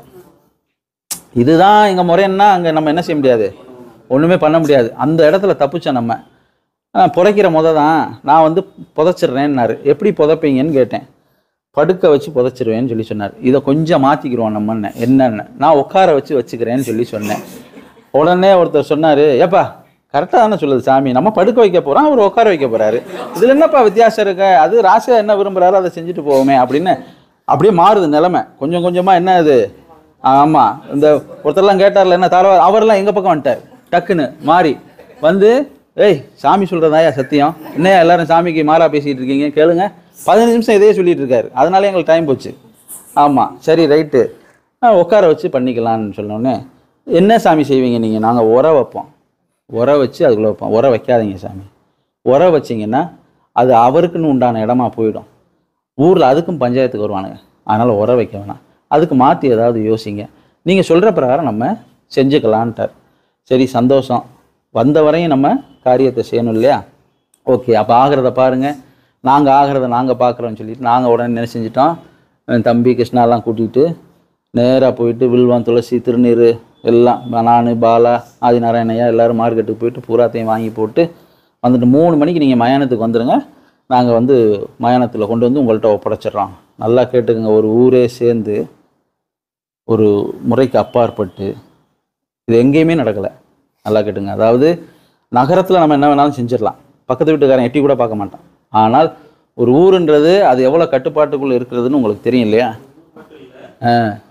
இதுதான் எங்கள் முறைன்னா அங்கே நம்ம என்ன செய்ய முடியாது ஒன்றுமே பண்ண முடியாது அந்த இடத்துல தப்பிச்சோம் நம்ம ஆ, புதைக்கிற முத தான் நான் வந்து புதைச்சிடுறேன்னாரு எப்படி புதைப்பீங்கன்னு கேட்டேன் படுக்க வச்சு புதைச்சிருவேன்னு சொல்லி சொன்னார் இதை கொஞ்சம் மாற்றிக்கிறோம் நம்ம என்னென்ன நான் உட்கார வச்சு வச்சுக்கிறேன்னு சொல்லி சொன்னேன் உடனே ஒருத்தர் சொன்னார் ஏப்பா கரெக்டாக தானே சொல்லுது சாமி நம்ம படுக்க வைக்க போகிறோம் அவர் உட்கார வைக்க போகிறாரு இதில் என்னப்பா வித்தியாசம் இருக்கு அது ராசியா என்ன விரும்புகிறாரோ அதை செஞ்சுட்டு போவோமே அப்படின்னு அப்படியே மாறுது நிலைமை கொஞ்சம் கொஞ்சமாக என்ன இது ஆமாம் இந்த ஒருத்தர்லாம் கேட்டார்ல என்ன தாரவா அவரெல்லாம் எங்கள் பக்கம் வந்துட்டார் டக்குன்னு மாறி வந்து ஏய் சாமி சொல்கிறதாயா சத்தியம் என்னையா எல்லாரும் சாமிக்கு மாறா பேசிகிட்டு இருக்கீங்க கேளுங்க பதினஞ்சு நிமிஷம் இதே சொல்லிட்டு இருக்காரு அதனால எங்களுக்கு டைம் போச்சு ஆமாம் சரி ரைட்டு உட்கார வச்சு பண்ணிக்கலாம்னு சொன்னோடனே என்ன சாமி செய்வீங்க நீங்கள் நாங்கள் உர வைப்போம் உர வச்சு அதுக்குள்ளே வைப்போம் உர வைக்காதீங்க சாமி உர வச்சிங்கன்னா அது அவருக்குன்னு உண்டான இடமா போயிடும் ஊரில் அதுக்கும் பஞ்சாயத்துக்கு வருவானுங்க அதனால் உர வைக்க வேணாம் அதுக்கு மாற்றி ஏதாவது யோசிங்க நீங்கள் சொல்கிற பிரகாரம் நம்ம செஞ்சுக்கலான்ட்டார் சரி சந்தோஷம் வந்த வரையும் நம்ம காரியத்தை செய்யணும் இல்லையா ஓகே அப்போ ஆகிறத பாருங்கள் நாங்கள் ஆகிறத நாங்கள் பார்க்குறோன்னு சொல்லிட்டு நாங்கள் உடனே என்ன செஞ்சிட்டோம் என் தம்பி கிருஷ்ணாலாம் கூட்டிகிட்டு நேராக போயிட்டு வில்வம் துளசி திருநீர் எல்லாம் நான் பாலா ஆதிநாராயணையா எல்லாரும் மார்க்கெட்டுக்கு போயிட்டு பூராத்தையும் வாங்கி போட்டு வந்துட்டு மூணு மணிக்கு நீங்கள் மயானத்துக்கு வந்துடுங்க நாங்கள் வந்து மயானத்தில் கொண்டு வந்து உங்கள்கிட்ட ஒப்படைச்சிடுறோம் நல்லா கேட்டுக்கங்க ஒரு ஊரே சேர்ந்து ஒரு முறைக்கு அப்பாற்பட்டு இது எங்கேயுமே நடக்கலை நல்லா கேட்டுங்க அதாவது நகரத்தில் நம்ம என்ன வேணாலும் செஞ்சிடலாம் பக்கத்து வீட்டுக்காரன் எட்டி கூட பார்க்க மாட்டான் ஆனால் ஒரு ஊருன்றது அது எவ்வளோ கட்டுப்பாட்டுக்குள்ளே இருக்கிறதுன்னு உங்களுக்கு தெரியும் இல்லையா ஆ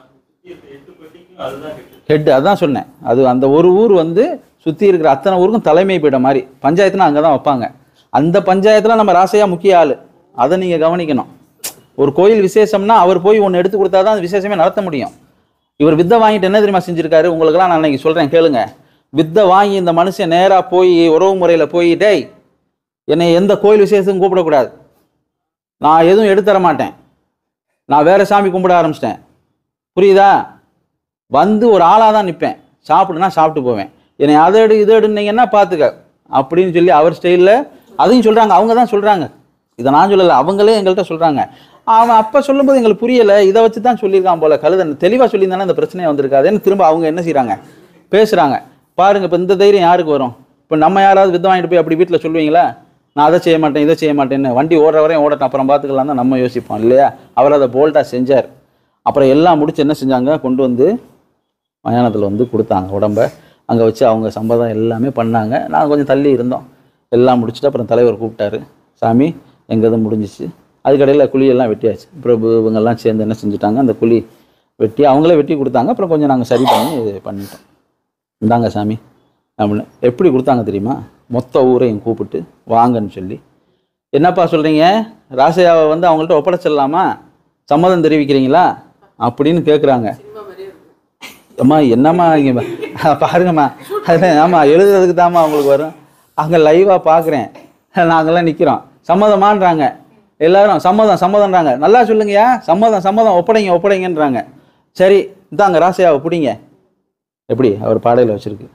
ஹெட் அதான் சொன்னேன் அது அந்த ஒரு ஊர் வந்து சுற்றி இருக்கிற அத்தனை ஊருக்கும் தலைமை பீடம் மாதிரி பஞ்சாயத்துனா அங்கே தான் வைப்பாங்க அந்த பஞ்சாயத்தில் நம்ம ராசையா முக்கிய ஆள் அதை நீங்கள் கவனிக்கணும் ஒரு கோயில் விசேஷம்னா அவர் போய் ஒன்று எடுத்து கொடுத்தா தான் அந்த விசேஷமே நடத்த முடியும் இவர் வித்தை வாங்கிட்டு என்ன தெரியுமா செஞ்சிருக்காரு உங்களுக்கெல்லாம் நான் இன்னைக்கு சொல்கிறேன் கேளுங்க வித்தை வாங்கி இந்த மனுஷன் நேராக போய் உறவு முறையில் போய் டேய் என்னை எந்த கோயில் விசேஷத்துக்கும் கூப்பிடக்கூடாது நான் எதுவும் எடுத்து தர மாட்டேன் நான் வேற சாமி கும்பிட ஆரம்பிச்சிட்டேன் புரியுதா வந்து ஒரு ஆளாக தான் நிற்பேன் சாப்பிடுனா சாப்பிட்டு போவேன் என்னை அதை எடு இதை எடுன்னீங்கன்னா பார்த்துக்க அப்படின்னு சொல்லி அவர் ஸ்டைலில் அதையும் சொல்கிறாங்க அவங்க தான் சொல்கிறாங்க இதை நான் சொல்லலை அவங்களே எங்கள்கிட்ட சொல்கிறாங்க அவன் அப்போ சொல்லும்போது எங்களுக்கு புரியலை இதை வச்சு தான் சொல்லியிருக்கான் போல கழுத தெளிவாக சொல்லியிருந்தானே இந்த பிரச்சனையே வந்திருக்காதுன்னு திரும்ப அவங்க என்ன செய்கிறாங்க பேசுகிறாங்க பாருங்க இப்போ இந்த தைரியம் யாருக்கு வரும் இப்போ நம்ம யாராவது வித்தை வாங்கிட்டு போய் அப்படி வீட்டில் சொல்லுவீங்களா நான் அதை செய்ய மாட்டேன் இதை செய்ய மாட்டேன்னு வண்டி ஓடுற வரையும் ஓடட்டும் அப்புறம் பார்த்துக்கலாம் தான் நம்ம யோசிப்போம் இல்லையா அவர் அதை போல்ட்டாக செஞ்சார் அப்புறம் எல்லாம் முடிச்சு என்ன செஞ்சாங்க கொண்டு வந்து மயானத்தில் வந்து கொடுத்தாங்க உடம்ப அங்கே வச்சு அவங்க சம்பதம் எல்லாமே பண்ணாங்க நாங்கள் கொஞ்சம் தள்ளி இருந்தோம் எல்லாம் முடிச்சுட்டு அப்புறம் தலைவர் கூப்பிட்டாரு சாமி எங்கள் இது முடிஞ்சிச்சு அதுக்கடையில் குழியெல்லாம் வெட்டியாச்சு பிரபு இவங்கெல்லாம் சேர்ந்து என்ன செஞ்சுட்டாங்க அந்த குழி வெட்டி அவங்களே வெட்டி கொடுத்தாங்க அப்புறம் கொஞ்சம் நாங்கள் சரி பண்ணி இது பண்ணிட்டோம் இந்தாங்க சாமி அப்படின்னு எப்படி கொடுத்தாங்க தெரியுமா மொத்த ஊரையும் கூப்பிட்டு வாங்கன்னு சொல்லி என்னப்பா சொல்கிறீங்க ராசையாவை வந்து அவங்கள்ட்ட ஒப்படைச்சிடலாமா சம்மதம் தெரிவிக்கிறீங்களா அப்படின்னு கேட்குறாங்க அம்மா என்னம்மா இங்கே பாருங்கம்மா அது ஆமாம் எழுதுறதுக்கு தாம்மா அவங்களுக்கு வரும் அங்கே லைவாக பார்க்குறேன் நாங்கள்லாம் நிற்கிறோம் சம்மதமான்றாங்க எல்லாரும் சம்மதம் சம்மதம்ன்றாங்க நல்லா சொல்லுங்கய்யா சம்மதம் சம்மதம் ஒப்படைங்க ஒப்படைங்கன்றாங்க சரி இந்தாங்க ராசையாவை பிடிங்க எப்படி அவர் பாடையில் வச்சிருக்கு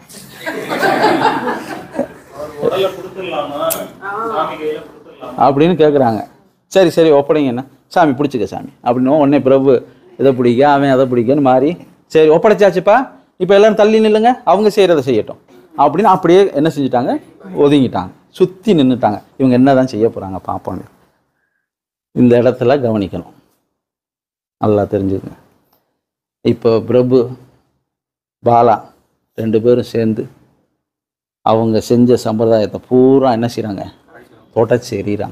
உடலை கொடுத்துடலாமா சாமி கையில கொடுத்துடலாமா அப்படின்னு கேட்குறாங்க சரி சரி ஒப்படைங்கண்ணா சாமி பிடிச்சிக்க சாமி அப்படின்னு உடனே பிரபு இதை பிடிக்க அவன் அதை பிடிக்கன்னு மாறி சரி ஒப்படைச்சாச்சுப்பா இப்போ எல்லாரும் தள்ளி நில்லுங்க அவங்க செய்கிறத செய்யட்டும் அப்படின்னு அப்படியே என்ன செஞ்சுட்டாங்க ஒதுங்கிட்டாங்க சுற்றி நின்றுட்டாங்க இவங்க என்ன தான் செய்ய போகிறாங்க பார்ப்போம் இந்த இடத்துல கவனிக்கணும் நல்லா தெரிஞ்சுக்கங்க இப்போ பிரபு பாலா ரெண்டு பேரும் சேர்ந்து அவங்க செஞ்ச சம்பிரதாயத்தை பூரா என்ன செய்கிறாங்க தொடச்சி எறிகிறாங்க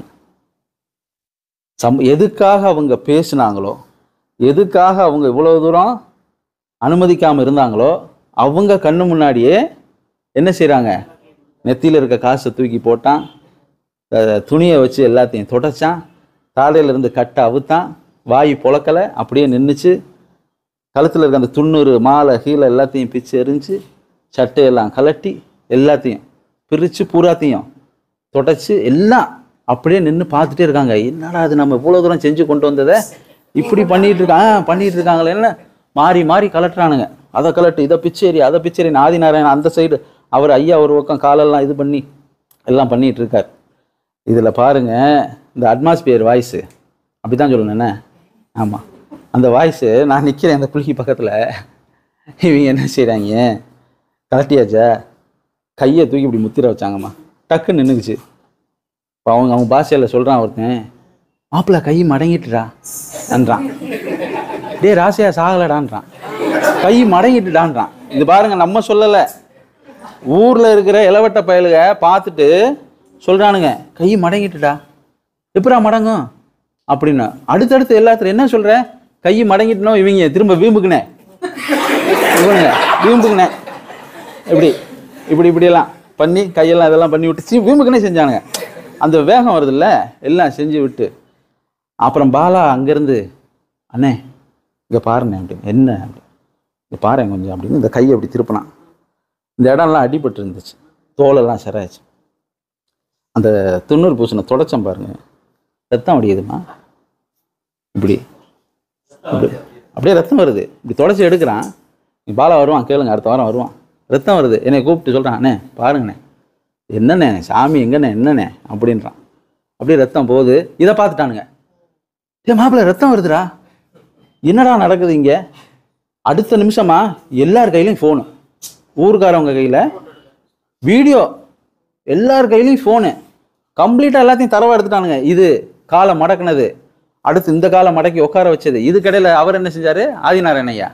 சம் எதுக்காக அவங்க பேசுனாங்களோ எதுக்காக அவங்க இவ்வளோ தூரம் அனுமதிக்காமல் இருந்தாங்களோ அவங்க கண்ணு முன்னாடியே என்ன செய்கிறாங்க நெத்தியில் இருக்க காசை தூக்கி போட்டான் அஹ் துணியை வச்சு எல்லாத்தையும் தொடச்சான் தாடையில இருந்து கட்டை அவுத்தான் வாய் புழக்கலை அப்படியே நின்றுச்சு கழுத்தில் இருக்க அந்த துண்ணூறு மாலை கீழே எல்லாத்தையும் பிச்சு எரிஞ்சு சட்டையெல்லாம் கலட்டி எல்லாத்தையும் பிரித்து பூராத்தையும் தொடச்சி எல்லாம் அப்படியே நின்று பார்த்துட்டே இருக்காங்க என்னடா அது நம்ம இவ்வளோ தூரம் செஞ்சு கொண்டு வந்ததை இப்படி பண்ணிட்டு இருக்காங்க பண்ணிட்டு இருக்காங்களே என்ன மாறி மாறி கலட்டுறானுங்க அதை கலட்டு இதை பிச்சேரி அதை பிச்சேரி ஆதிநாராயணன் அந்த சைடு அவர் ஐயா ஒரு பக்கம் காலெல்லாம் இது பண்ணி எல்லாம் பண்ணிட்டு இருக்கார் இதில் பாருங்க இந்த அட்மாஸ்பியர் வாய்ஸு அப்படி தான் சொல்லணும் என்ன ஆமாம் அந்த வாய்ஸு நான் நிற்கிறேன் அந்த குளிக்கு பக்கத்தில் இவங்க என்ன செய்கிறாங்க கலட்டியாச்சா கையை தூக்கி இப்படி முத்திர வச்சாங்கம்மா டக்குன்னு நின்றுக்குச்சு இப்போ அவங்க அவங்க பாஷையில் சொல்கிறான் ஒருத்தன் மாப்பிள்ள கை மடங்கிட்டுடா என்றான் டேய் ராசியா சாகலடான்றான் கை மடங்கிட்டுடான்றான் இது பாருங்க நம்ம சொல்லலை ஊரில் இருக்கிற இளவட்ட பயலுக பார்த்துட்டு சொல்கிறானுங்க கை மடங்கிட்டுடா எப்படா மடங்கும் அப்படின்னு அடுத்தடுத்து எல்லாத்துலையும் என்ன சொல்ற கை மடங்கிட்டனோ இவங்க திரும்ப வீம்புக்குனே இவங்க வீம்புக்குனே இப்படி இப்படி இப்படியெல்லாம் பண்ணி கையெல்லாம் இதெல்லாம் பண்ணி விட்டு சீ வீம்புக்குனே செஞ்சானுங்க அந்த வேகம் வருதுல்ல எல்லாம் செஞ்சு விட்டு அப்புறம் பாலா அங்கேருந்து அண்ணே இங்கே பாருண்ணே அப்படின்னு என்ன அப்படி இங்கே பாருங்க கொஞ்சம் அப்படின்னு இந்த கையை அப்படி திருப்பினான் இந்த இடம்லாம் அடிபட்டு இருந்துச்சு தோலெல்லாம் சிறாச்சு அந்த துண்ணூறு பூசணை தொடச்சம் பாருங்க ரத்தம் வடியுதுமா இப்படி இப்படி அப்படியே ரத்தம் வருது இப்படி தொடச்சி எடுக்கிறான் நீ பாலா வருவான் கேளுங்க அடுத்த வாரம் வருவான் ரத்தம் வருது என்னை கூப்பிட்டு சொல்கிறான் அண்ணே பாருங்கண்ணே என்னண்ணே சாமி எங்கண்ணே என்னண்ணே அப்படின்றான் அப்படியே ரத்தம் போகுது இதை பார்த்துட்டானுங்க ஏ மாப்பிள்ள ரத்தம் வருதுடா என்னடா நடக்குது இங்கே அடுத்த நிமிஷமா எல்லார் கையிலையும் ஃபோனு ஊர்க்காரவங்க கையில் வீடியோ எல்லார் கையிலையும் ஃபோனு கம்ப்ளீட்டாக எல்லாத்தையும் தரவா எடுத்துட்டானுங்க இது காலை மடக்குனது அடுத்து இந்த காலை மடக்கி உட்கார வச்சது இது கடையில் அவர் என்ன செஞ்சாரு ஆதிநாராயண ஐயா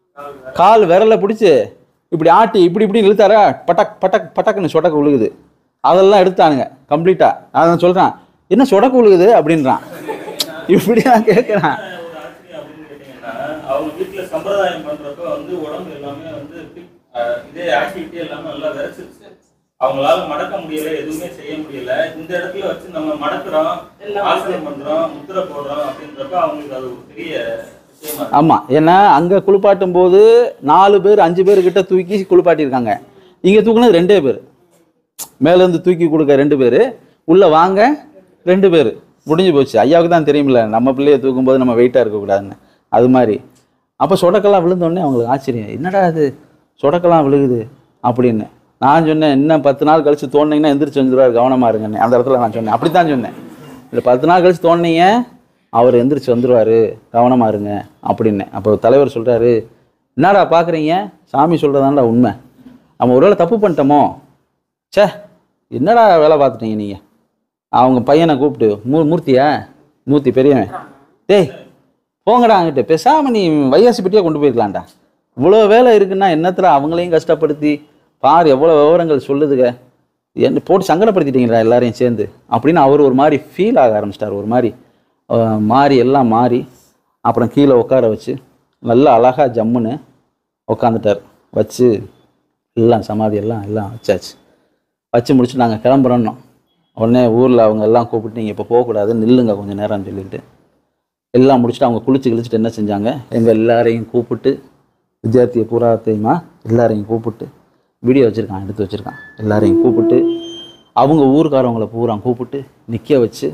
கால் விரலை பிடிச்சி இப்படி ஆட்டி இப்படி இப்படி இழுத்தாரா பட்டக் பட்டக் பட்டக்குன்னு சொடக்கு விழுகுது அதெல்லாம் எடுத்தானுங்க கம்ப்ளீட்டாக அதான் சொல்கிறான் என்ன சொடக்கு விழுகுது அப்படின்றான் இப்படி நான் கேட்குறான் ஒரு ஆச்சரியம் அப்படின்னு கேட்டீங்கன்னா அவங்க வீட்டுல சம்பிரதாயம் பண்றப்ப வந்து உடம்பு எல்லாமே வந்து fit, அஹ், இதே ஆக்டிவிட்டி எல்லாமே நல்லா விரைச்சிருச்சு அவங்களால மடக்க முடியல எதுவுமே செய்ய முடியல இந்த இடத்துல வச்சு நம்ம மடக்குறோம் ஆசனம் பண்றோம் முத்திரை போடுறோம் அப்படின்றப்ப அவங்களுக்கு அது ஒரு பெரிய விஷயமா இருக்கு. ஆமாம் ஏன்னா அங்கே குளிப்பாட்டும் போது நாலு பேர் அஞ்சு பேர் கிட்ட தூக்கி குளிப்பாட்டியிருக்காங்க இங்கே தூக்குனது ரெண்டே பேர் மேலேருந்து தூக்கி கொடுக்க ரெண்டு பேர் உள்ளே வாங்க ரெண்டு பேர் முடிஞ்சு போச்சு ஐயாவுக்கு தான் தெரியுமில்ல நம்ம பிள்ளைய தூக்கும்போது நம்ம வெயிட்டாக இருக்கக்கூடாதுன்னு அது மாதிரி அப்போ சொடக்கெல்லாம் விழுந்தோடனே அவங்களுக்கு ஆச்சரியம் என்னடா அது சொடக்கெல்லாம் விழுகுது அப்படின்னு நான் சொன்னேன் இன்னும் பத்து நாள் கழிச்சு தோணுனீங்கன்னா எந்திரிச்சு வந்துருவார் கவனமாக இருங்கன்னு அந்த இடத்துல நான் சொன்னேன் அப்படி தான் சொன்னேன் இல்லை பத்து நாள் கழிச்சு தோணுனீங்க அவர் எந்திரிச்சு வந்துருவார் கவனமாக இருங்க அப்படின்னு அப்போ தலைவர் சொல்கிறாரு என்னடா பார்க்குறீங்க சாமி சொல்கிறதாண்டா உண்மை நம்ம ஒருவேளை தப்பு பண்ணிட்டோமோ ச்சே என்னடா வேலை பார்த்துட்டீங்க நீங்கள் அவங்க பையனை கூப்பிட்டு மூ மூர்த்தியா மூர்த்தி பெரியவன் டேய் போங்கடா அங்கிட்ட பேசாமல் நீ வையாசி பெட்டியாக கொண்டு போயிருக்கலாம்டா இவ்வளோ வேலை இருக்குன்னா என்னத்தில் அவங்களையும் கஷ்டப்படுத்தி பார் எவ்வளோ விவரங்கள் சொல்லுதுங்க என்ன போட்டு சங்கடப்படுத்திட்டீங்களா எல்லாரையும் சேர்ந்து அப்படின்னு அவர் ஒரு மாதிரி ஃபீல் ஆக ஆரம்பிச்சிட்டார் ஒரு மாதிரி அஹ், மாறி எல்லாம் மாறி அப்புறம் கீழே உட்கார வச்சு நல்லா அழகா ஜம்முன்னு உட்காந்துட்டார் வச்சு எல்லாம் சமாதி எல்லாம் எல்லாம் வச்சாச்சு வச்சு முடிச்சு நாங்கள் கிளம்புறோன்னோம் உடனே ஊரில் அவங்க எல்லாம் கூப்பிட்டு நீங்கள் இப்போ போகக்கூடாது நில்லுங்க கொஞ்சம் நேரம்னு சொல்லிட்டு எல்லாம் முடிச்சுட்டு அவங்க குளிச்சு கிழிச்சிட்டு என்ன செஞ்சாங்க எங்கள் எல்லாரையும் கூப்பிட்டு வித்யார்த்தியை பூராத்தையுமா எல்லாரையும் கூப்பிட்டு வீடியோ வச்சுருக்கான் எடுத்து வச்சுருக்கான் எல்லாரையும் கூப்பிட்டு அவங்க ஊருக்காரவங்கள பூரா கூப்பிட்டு நிற்க வச்சு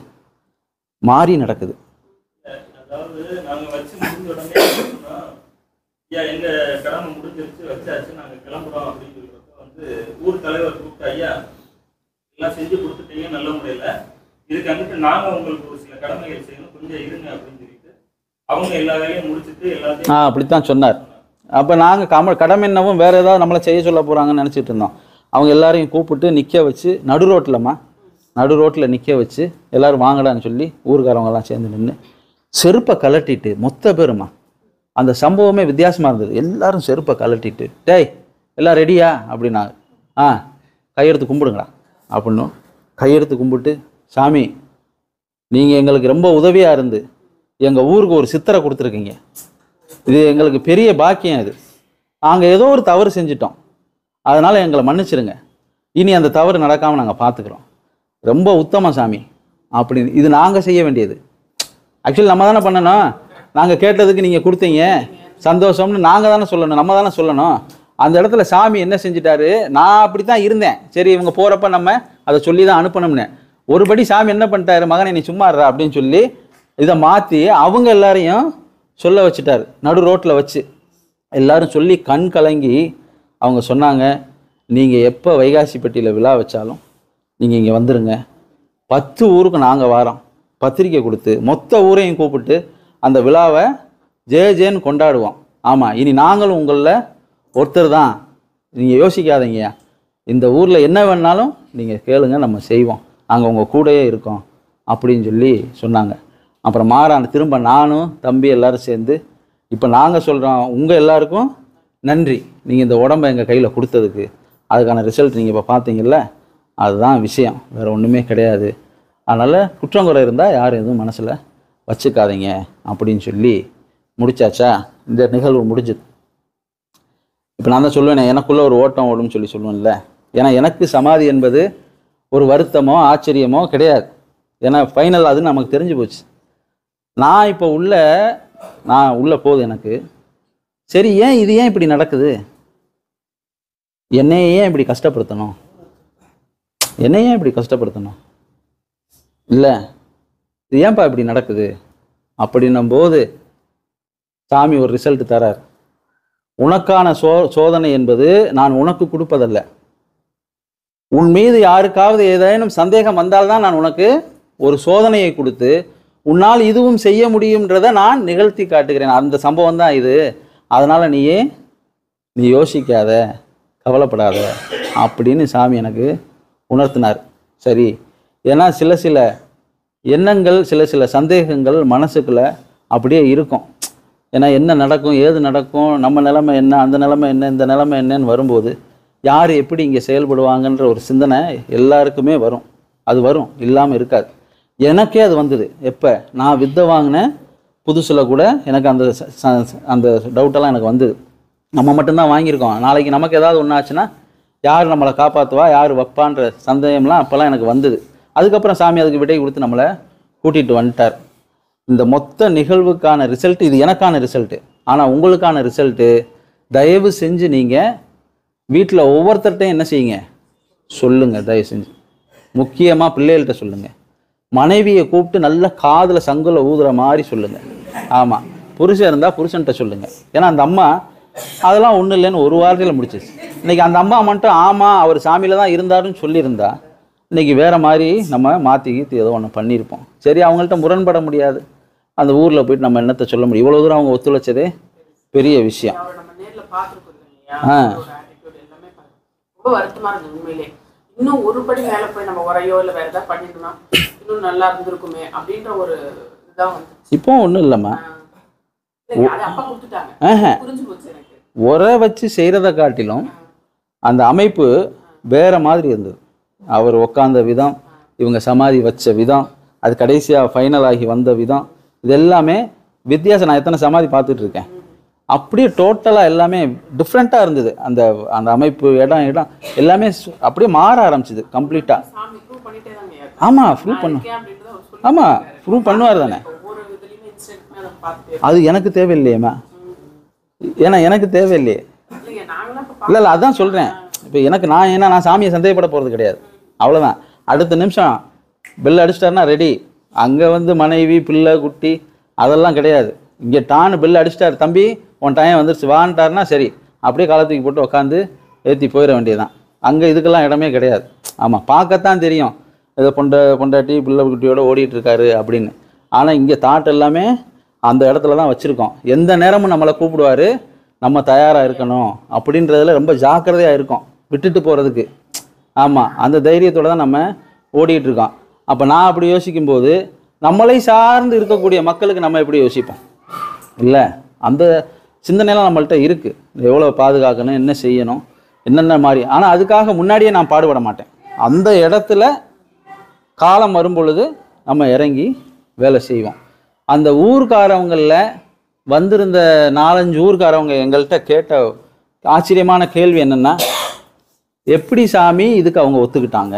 மாறி நடக்குது அதாவது நாங்க வச்சு முடிஞ்ச உடனே என்ன சொன்னோம், ஐயா எங்க கடமை முடிஞ்சிருச்சு வச்சாச்சு நாங்க கிளம்புறோம் அப்படின்னு சொல்றப்ப வந்து ஊர் தலைவர் கூப்பிட்டு ஐயா எல்லாம் செஞ்சு கொடுத்துட்டீங்க நல்ல முறையில இதுக்கு வந்துட்டு நாங்க உங்களுக்கு ஒரு சில கடமைகள் செய்யணும் கொஞ்சம் இருங்க அப்படின்னு சொல்லிட்டு அவங்க எல்லா வேலையும் முடிச்சிட்டு எல்லாத்தையும் ஆ அப்படித்தான் சொன்னார் அப்போ நாங்கள் கம கடமை என்னவும் வேறு ஏதாவது நம்மளை செய்ய சொல்ல போகிறாங்கன்னு நினச்சிட்டு இருந்தோம் அவங்க எல்லாரையும் கூப்பிட்டு நிற்க வச்சு நடு ரோட்டில்மா நடு ரோட்டில் நிற்க வச்சு எல்லாரும் வாங்கடான்னு சொல்லி ஊர்க்காரவங்கெல்லாம் சேர்ந்து நின்று செருப்பை கலட்டிட்டு மொத்த பேருமா அந்த சம்பவமே வித்தியாசமாக இருந்தது எல்லாரும் செருப்பை கலட்டிட்டு டேய் எல்லாம் ரெடியா அப்படின்னாங்க ஆ கையெடுத்து கும்பிடுங்கடா அப்படின்னும் கையெடுத்து கும்பிட்டு சாமி நீங்கள் எங்களுக்கு ரொம்ப உதவியாக இருந்து எங்கள் ஊருக்கு ஒரு சித்தரை கொடுத்துருக்கீங்க இது எங்களுக்கு பெரிய பாக்கியம் இது நாங்கள் ஏதோ ஒரு தவறு செஞ்சிட்டோம் அதனால் எங்களை மன்னிச்சிடுங்க இனி அந்த தவறு நடக்காமல் நாங்கள் பார்த்துக்குறோம் ரொம்ப உத்தம சாமி அப்படின்னு இது நாங்கள் செய்ய வேண்டியது ஆக்சுவலி நம்ம தானே பண்ணணும் நாங்கள் கேட்டதுக்கு நீங்கள் கொடுத்தீங்க சந்தோஷம்னு நாங்கள் தானே சொல்லணும் நம்ம தானே சொல்லணும் அந்த இடத்துல சாமி என்ன செஞ்சிட்டாரு நான் அப்படி தான் இருந்தேன் சரி இவங்க போகிறப்ப நம்ம அதை சொல்லி தான் அனுப்பணும்னு ஒருபடி சாமி என்ன பண்ணிட்டாரு மகனை நீ சும்மா இருடா அப்படின்னு சொல்லி இதை மாற்றி அவங்க எல்லாரையும் சொல்ல வச்சுட்டாரு நடு ரோட்டில் வச்சு எல்லாரும் சொல்லி கண் கலங்கி அவங்க சொன்னாங்க நீங்கள் எப்போ வைகாசிப்பட்டியில் விழா வச்சாலும் நீங்கள் இங்கே வந்துருங்க பத்து ஊருக்கு நாங்கள் வாரோம் பத்திரிக்கை கொடுத்து மொத்த ஊரையும் கூப்பிட்டு அந்த விழாவை ஜே ஜேன்னு கொண்டாடுவோம் ஆமாம் இனி நாங்களும் உங்களில் ஒருத்தர் தான் நீங்கள் யோசிக்காதீங்க இந்த ஊரில் என்ன வேணாலும் நீங்கள் கேளுங்க நம்ம செய்வோம் நாங்கள் உங்கள் கூடயே இருக்கோம் அப்படின்னு சொல்லி சொன்னாங்க அப்புறம் மாறான திரும்ப நானும் தம்பி எல்லாரும் சேர்ந்து இப்போ நாங்கள் சொல்கிறோம் உங்கள் எல்லாருக்கும் நன்றி நீங்கள் இந்த உடம்பை எங்கள் கையில் கொடுத்ததுக்கு அதுக்கான ரிசல்ட் நீங்கள் இப்போ பார்த்தீங்கல்ல அதுதான் விஷயம் வேறு ஒன்றுமே கிடையாது அதனால் குற்றங்குறை இருந்தால் யாரும் எதுவும் மனசில் வச்சுக்காதீங்க அப்படின்னு சொல்லி முடிச்சாச்சா இந்த நிகழ்வு முடிஞ்சுது இப்போ நான் தான் சொல்லுவேனே எனக்குள்ள ஒரு ஓட்டம் ஓடும்னு சொல்லி சொல்லுவேன்ல ஏன்னா எனக்கு சமாதி என்பது ஒரு வருத்தமோ ஆச்சரியமோ கிடையாது ஏன்னா ஃபைனல் அது நமக்கு தெரிஞ்சு போச்சு நான் இப்போ உள்ள நான் உள்ள போகுது எனக்கு சரி ஏன் இது ஏன் இப்படி நடக்குது என்னைய ஏன் இப்படி கஷ்டப்படுத்தணும் என்னைய ஏன் இப்படி கஷ்டப்படுத்தணும் இல்லை இது ஏன்பா இப்படி நடக்குது அப்படின்னும் போது சாமி ஒரு ரிசல்ட் தரார் உனக்கான சோ சோதனை என்பது நான் உனக்கு கொடுப்பதல்ல உன் மீது யாருக்காவது ஏதேனும் சந்தேகம் வந்தால்தான் நான் உனக்கு ஒரு சோதனையை கொடுத்து உன்னால் இதுவும் செய்ய முடியும்ன்றதை நான் நிகழ்த்தி காட்டுகிறேன் அந்த சம்பவம் தான் இது அதனால் நீயே நீ யோசிக்காத கவலைப்படாத அப்படின்னு சாமி எனக்கு உணர்த்தினார் சரி ஏன்னா சில சில எண்ணங்கள் சில சில சந்தேகங்கள் மனசுக்குள்ள அப்படியே இருக்கும் ஏன்னா என்ன நடக்கும் ஏது நடக்கும் நம்ம நிலைமை என்ன அந்த நிலைமை என்ன இந்த நிலைமை என்னன்னு வரும்போது யார் எப்படி இங்கே செயல்படுவாங்கன்ற ஒரு சிந்தனை எல்லாருக்குமே வரும் அது வரும் இல்லாமல் இருக்காது எனக்கே அது வந்தது எப்போ நான் வித்தை வாங்கினேன் புதுசில் கூட எனக்கு அந்த ச- ச- அந்த டவுட்டெல்லாம் எனக்கு வந்தது நம்ம மட்டும்தான் வாங்கியிருக்கோம் நாளைக்கு நமக்கு ஏதாவது ஒன்று ஆச்சுன்னா யார் நம்மளை காப்பாற்றுவா யார் வைப்பான்ற சந்தேகம்லாம் அப்போல்லாம் எனக்கு வந்தது அதுக்கப்புறம் சாமி அதுக்கு விடை கொடுத்து நம்மளை கூட்டிகிட்டு வந்துட்டார் இந்த மொத்த நிகழ்வுக்கான ரிசல்ட் இது எனக்கான ரிசல்ட்டு ஆனால் உங்களுக்கான ரிசல்ட்டு தயவு செஞ்சு நீங்கள் வீட்டில் ஒவ்வொருத்தர்ட்டையும் என்ன செய்யுங்க சொல்லுங்கள் தயவு செஞ்சு முக்கியமாக பிள்ளைகள்கிட்ட சொல்லுங்கள் மனைவியை கூப்பிட்டு நல்ல காதில் சங்குல ஊதுற மாதிரி சொல்லுங்கள் ஆமாம் புருஷன் இருந்தால் புருஷன்கிட்ட சொல்லுங்கள் ஏன்னா அந்த அம்மா அதெல்லாம் ஒன்றும் இல்லைன்னு ஒரு வாரத்தில் முடிச்சிச்சு இன்னைக்கு அந்த அம்மா மட்டும் ஆமாம் அவர் சாமியில் தான் இருந்தாருன்னு சொல்லியிருந்தா இன்னைக்கு வேற மாதிரி நம்ம மாற்றி கீத்தி ஏதோ ஒன்று பண்ணியிருப்போம் சரி அவங்கள்ட்ட முரண்பட முடியாது அந்த ஊரில் போயிட்டு நம்ம என்னத்தை சொல்ல முடியும் இவ்வளோ தூரம் அவங்க ஒத்துழைச்சதே பெரிய விஷயம் அவரை நம்ம நேர்ல பார்த்துருக்கோம் இல்லையா ஆ. அவரோட attitude எல்லாமே பாரு. ரொம்ப வருத்தமா இருந்தது உண்மையிலே இன்னும் ஒரு படி மேல போய் நம்ம உரையோ இல்ல வேற ஏதாவது பண்ணிருந்தோம்னா இன்னும் நல்லா இருந்திருக்குமே அப்படின்ற ஒரு இதுதான் வந்து இப்போ ஒன்றும் இல்லைம்மா அது அப்பா கொடுத்துட்டாங்க ஆஹா. புரிஞ்சு போச்சு எனக்கு உரை வச்சு செய்கிறத காட்டிலும் அந்த அமைப்பு வேற மாதிரி இருந்தது அவர் உட்காந்த விதம் இவங்க சமாதி வச்ச விதம் அது கடைசியாக ஃபைனல் ஆகி வந்த விதம் இது எல்லாமே வித்தியாசம் நான் எத்தனை சமாதி பார்த்துட்டு இருக்கேன் அப்படியே டோட்டலாக எல்லாமே டிஃப்ரெண்ட்டாக இருந்தது அந்த அந்த அமைப்பு இடம் இடம் எல்லாமே சு- அப்படியே மாற ஆரம்பிச்சுது கம்ப்ளீட்டாக சாமி ப்ரூவ் பண்ணிட்டே தாங்க இருக்காரு. ஆமாம் ப்ரூவ் நான் பண்ணு இருக்கேன் அப்படின்றத அவர் சொல்லி ஆமாம் ப்ரூவ் பண்ணுவார் தானே ஒவ்வொரு இதுலயுமே இன்சிடென்ட்மே அதை பார்த்துட்டே அது எனக்கு தேவையில்லையேம்மா ஏன்னா எனக்கு தேவையில்லையே இருக்கோம். இல்லைங்க நாங்களாம் இப்ப இல்லை இல்லை அதான் சொல்கிறேன் இப்போ எனக்கு நான் ஏன்னா நான் சாமியை சந்தேகப்பட போகிறது கிடையாது அவ்வளோதான் அடுத்த நிமிஷம் பெல் அடிச்சிட்டாருன்னா ரெடி அங்கே வந்து மனைவி பிள்ளை குட்டி அதெல்லாம் கிடையாது இங்கே டான்னு பெல் அடிச்சிட்டாரு தம்பி உன் டைம் வந்துருச்சு வான்ட்டாருன்னா சரி அப்படியே காலத்துக்கு போட்டு உட்காந்து ஏற்றி போயிட வேண்டியதுதான் அங்கே இதுக்கெல்லாம் இடமே கிடையாது ஆமாம் பார்க்கத்தான் தெரியும் ஏதோ பொண்டை பொண்டாட்டி பிள்ளை குட்டியோட ஓடிட்டு இருக்காரு அப்படின்னு ஆனால் இங்கே தாட் எல்லாமே அந்த இடத்துல தான் வச்சுருக்கோம் எந்த நேரமும் நம்மளை கூப்பிடுவாரு நம்ம தயாராக இருக்கணும் அப்படின்றதுல ரொம்ப ஜாக்கிரதையாக இருக்கோம் விட்டுட்டு போகிறதுக்கு ஆமாம் அந்த தைரியத்தோட தான் நம்ம ஓடிட்டு இருக்கோம் அப்போ நான் அப்படி யோசிக்கும்போது நம்மளை சார்ந்து இருக்கக்கூடிய மக்களுக்கு நம்ம எப்படி யோசிப்போம் இல்லை அந்த சிந்தனைலாம் நம்மள்ட்ட இருக்குது எவ்வளோ பாதுகாக்கணும் என்ன செய்யணும் என்னென்ன மாதிரி ஆனால் அதுக்காக முன்னாடியே நான் பாடுபட மாட்டேன் அந்த இடத்துல காலம் வரும் பொழுது நம்ம இறங்கி வேலை செய்வோம் அந்த ஊர்க்காரவங்களில் வந்திருந்த நாலஞ்சு ஊர்க்காரவங்க எங்கள்கிட்ட கேட்ட ஆச்சரியமான கேள்வி என்னென்னா எப்படி சாமி இதுக்கு அவங்க ஒத்துக்கிட்டாங்க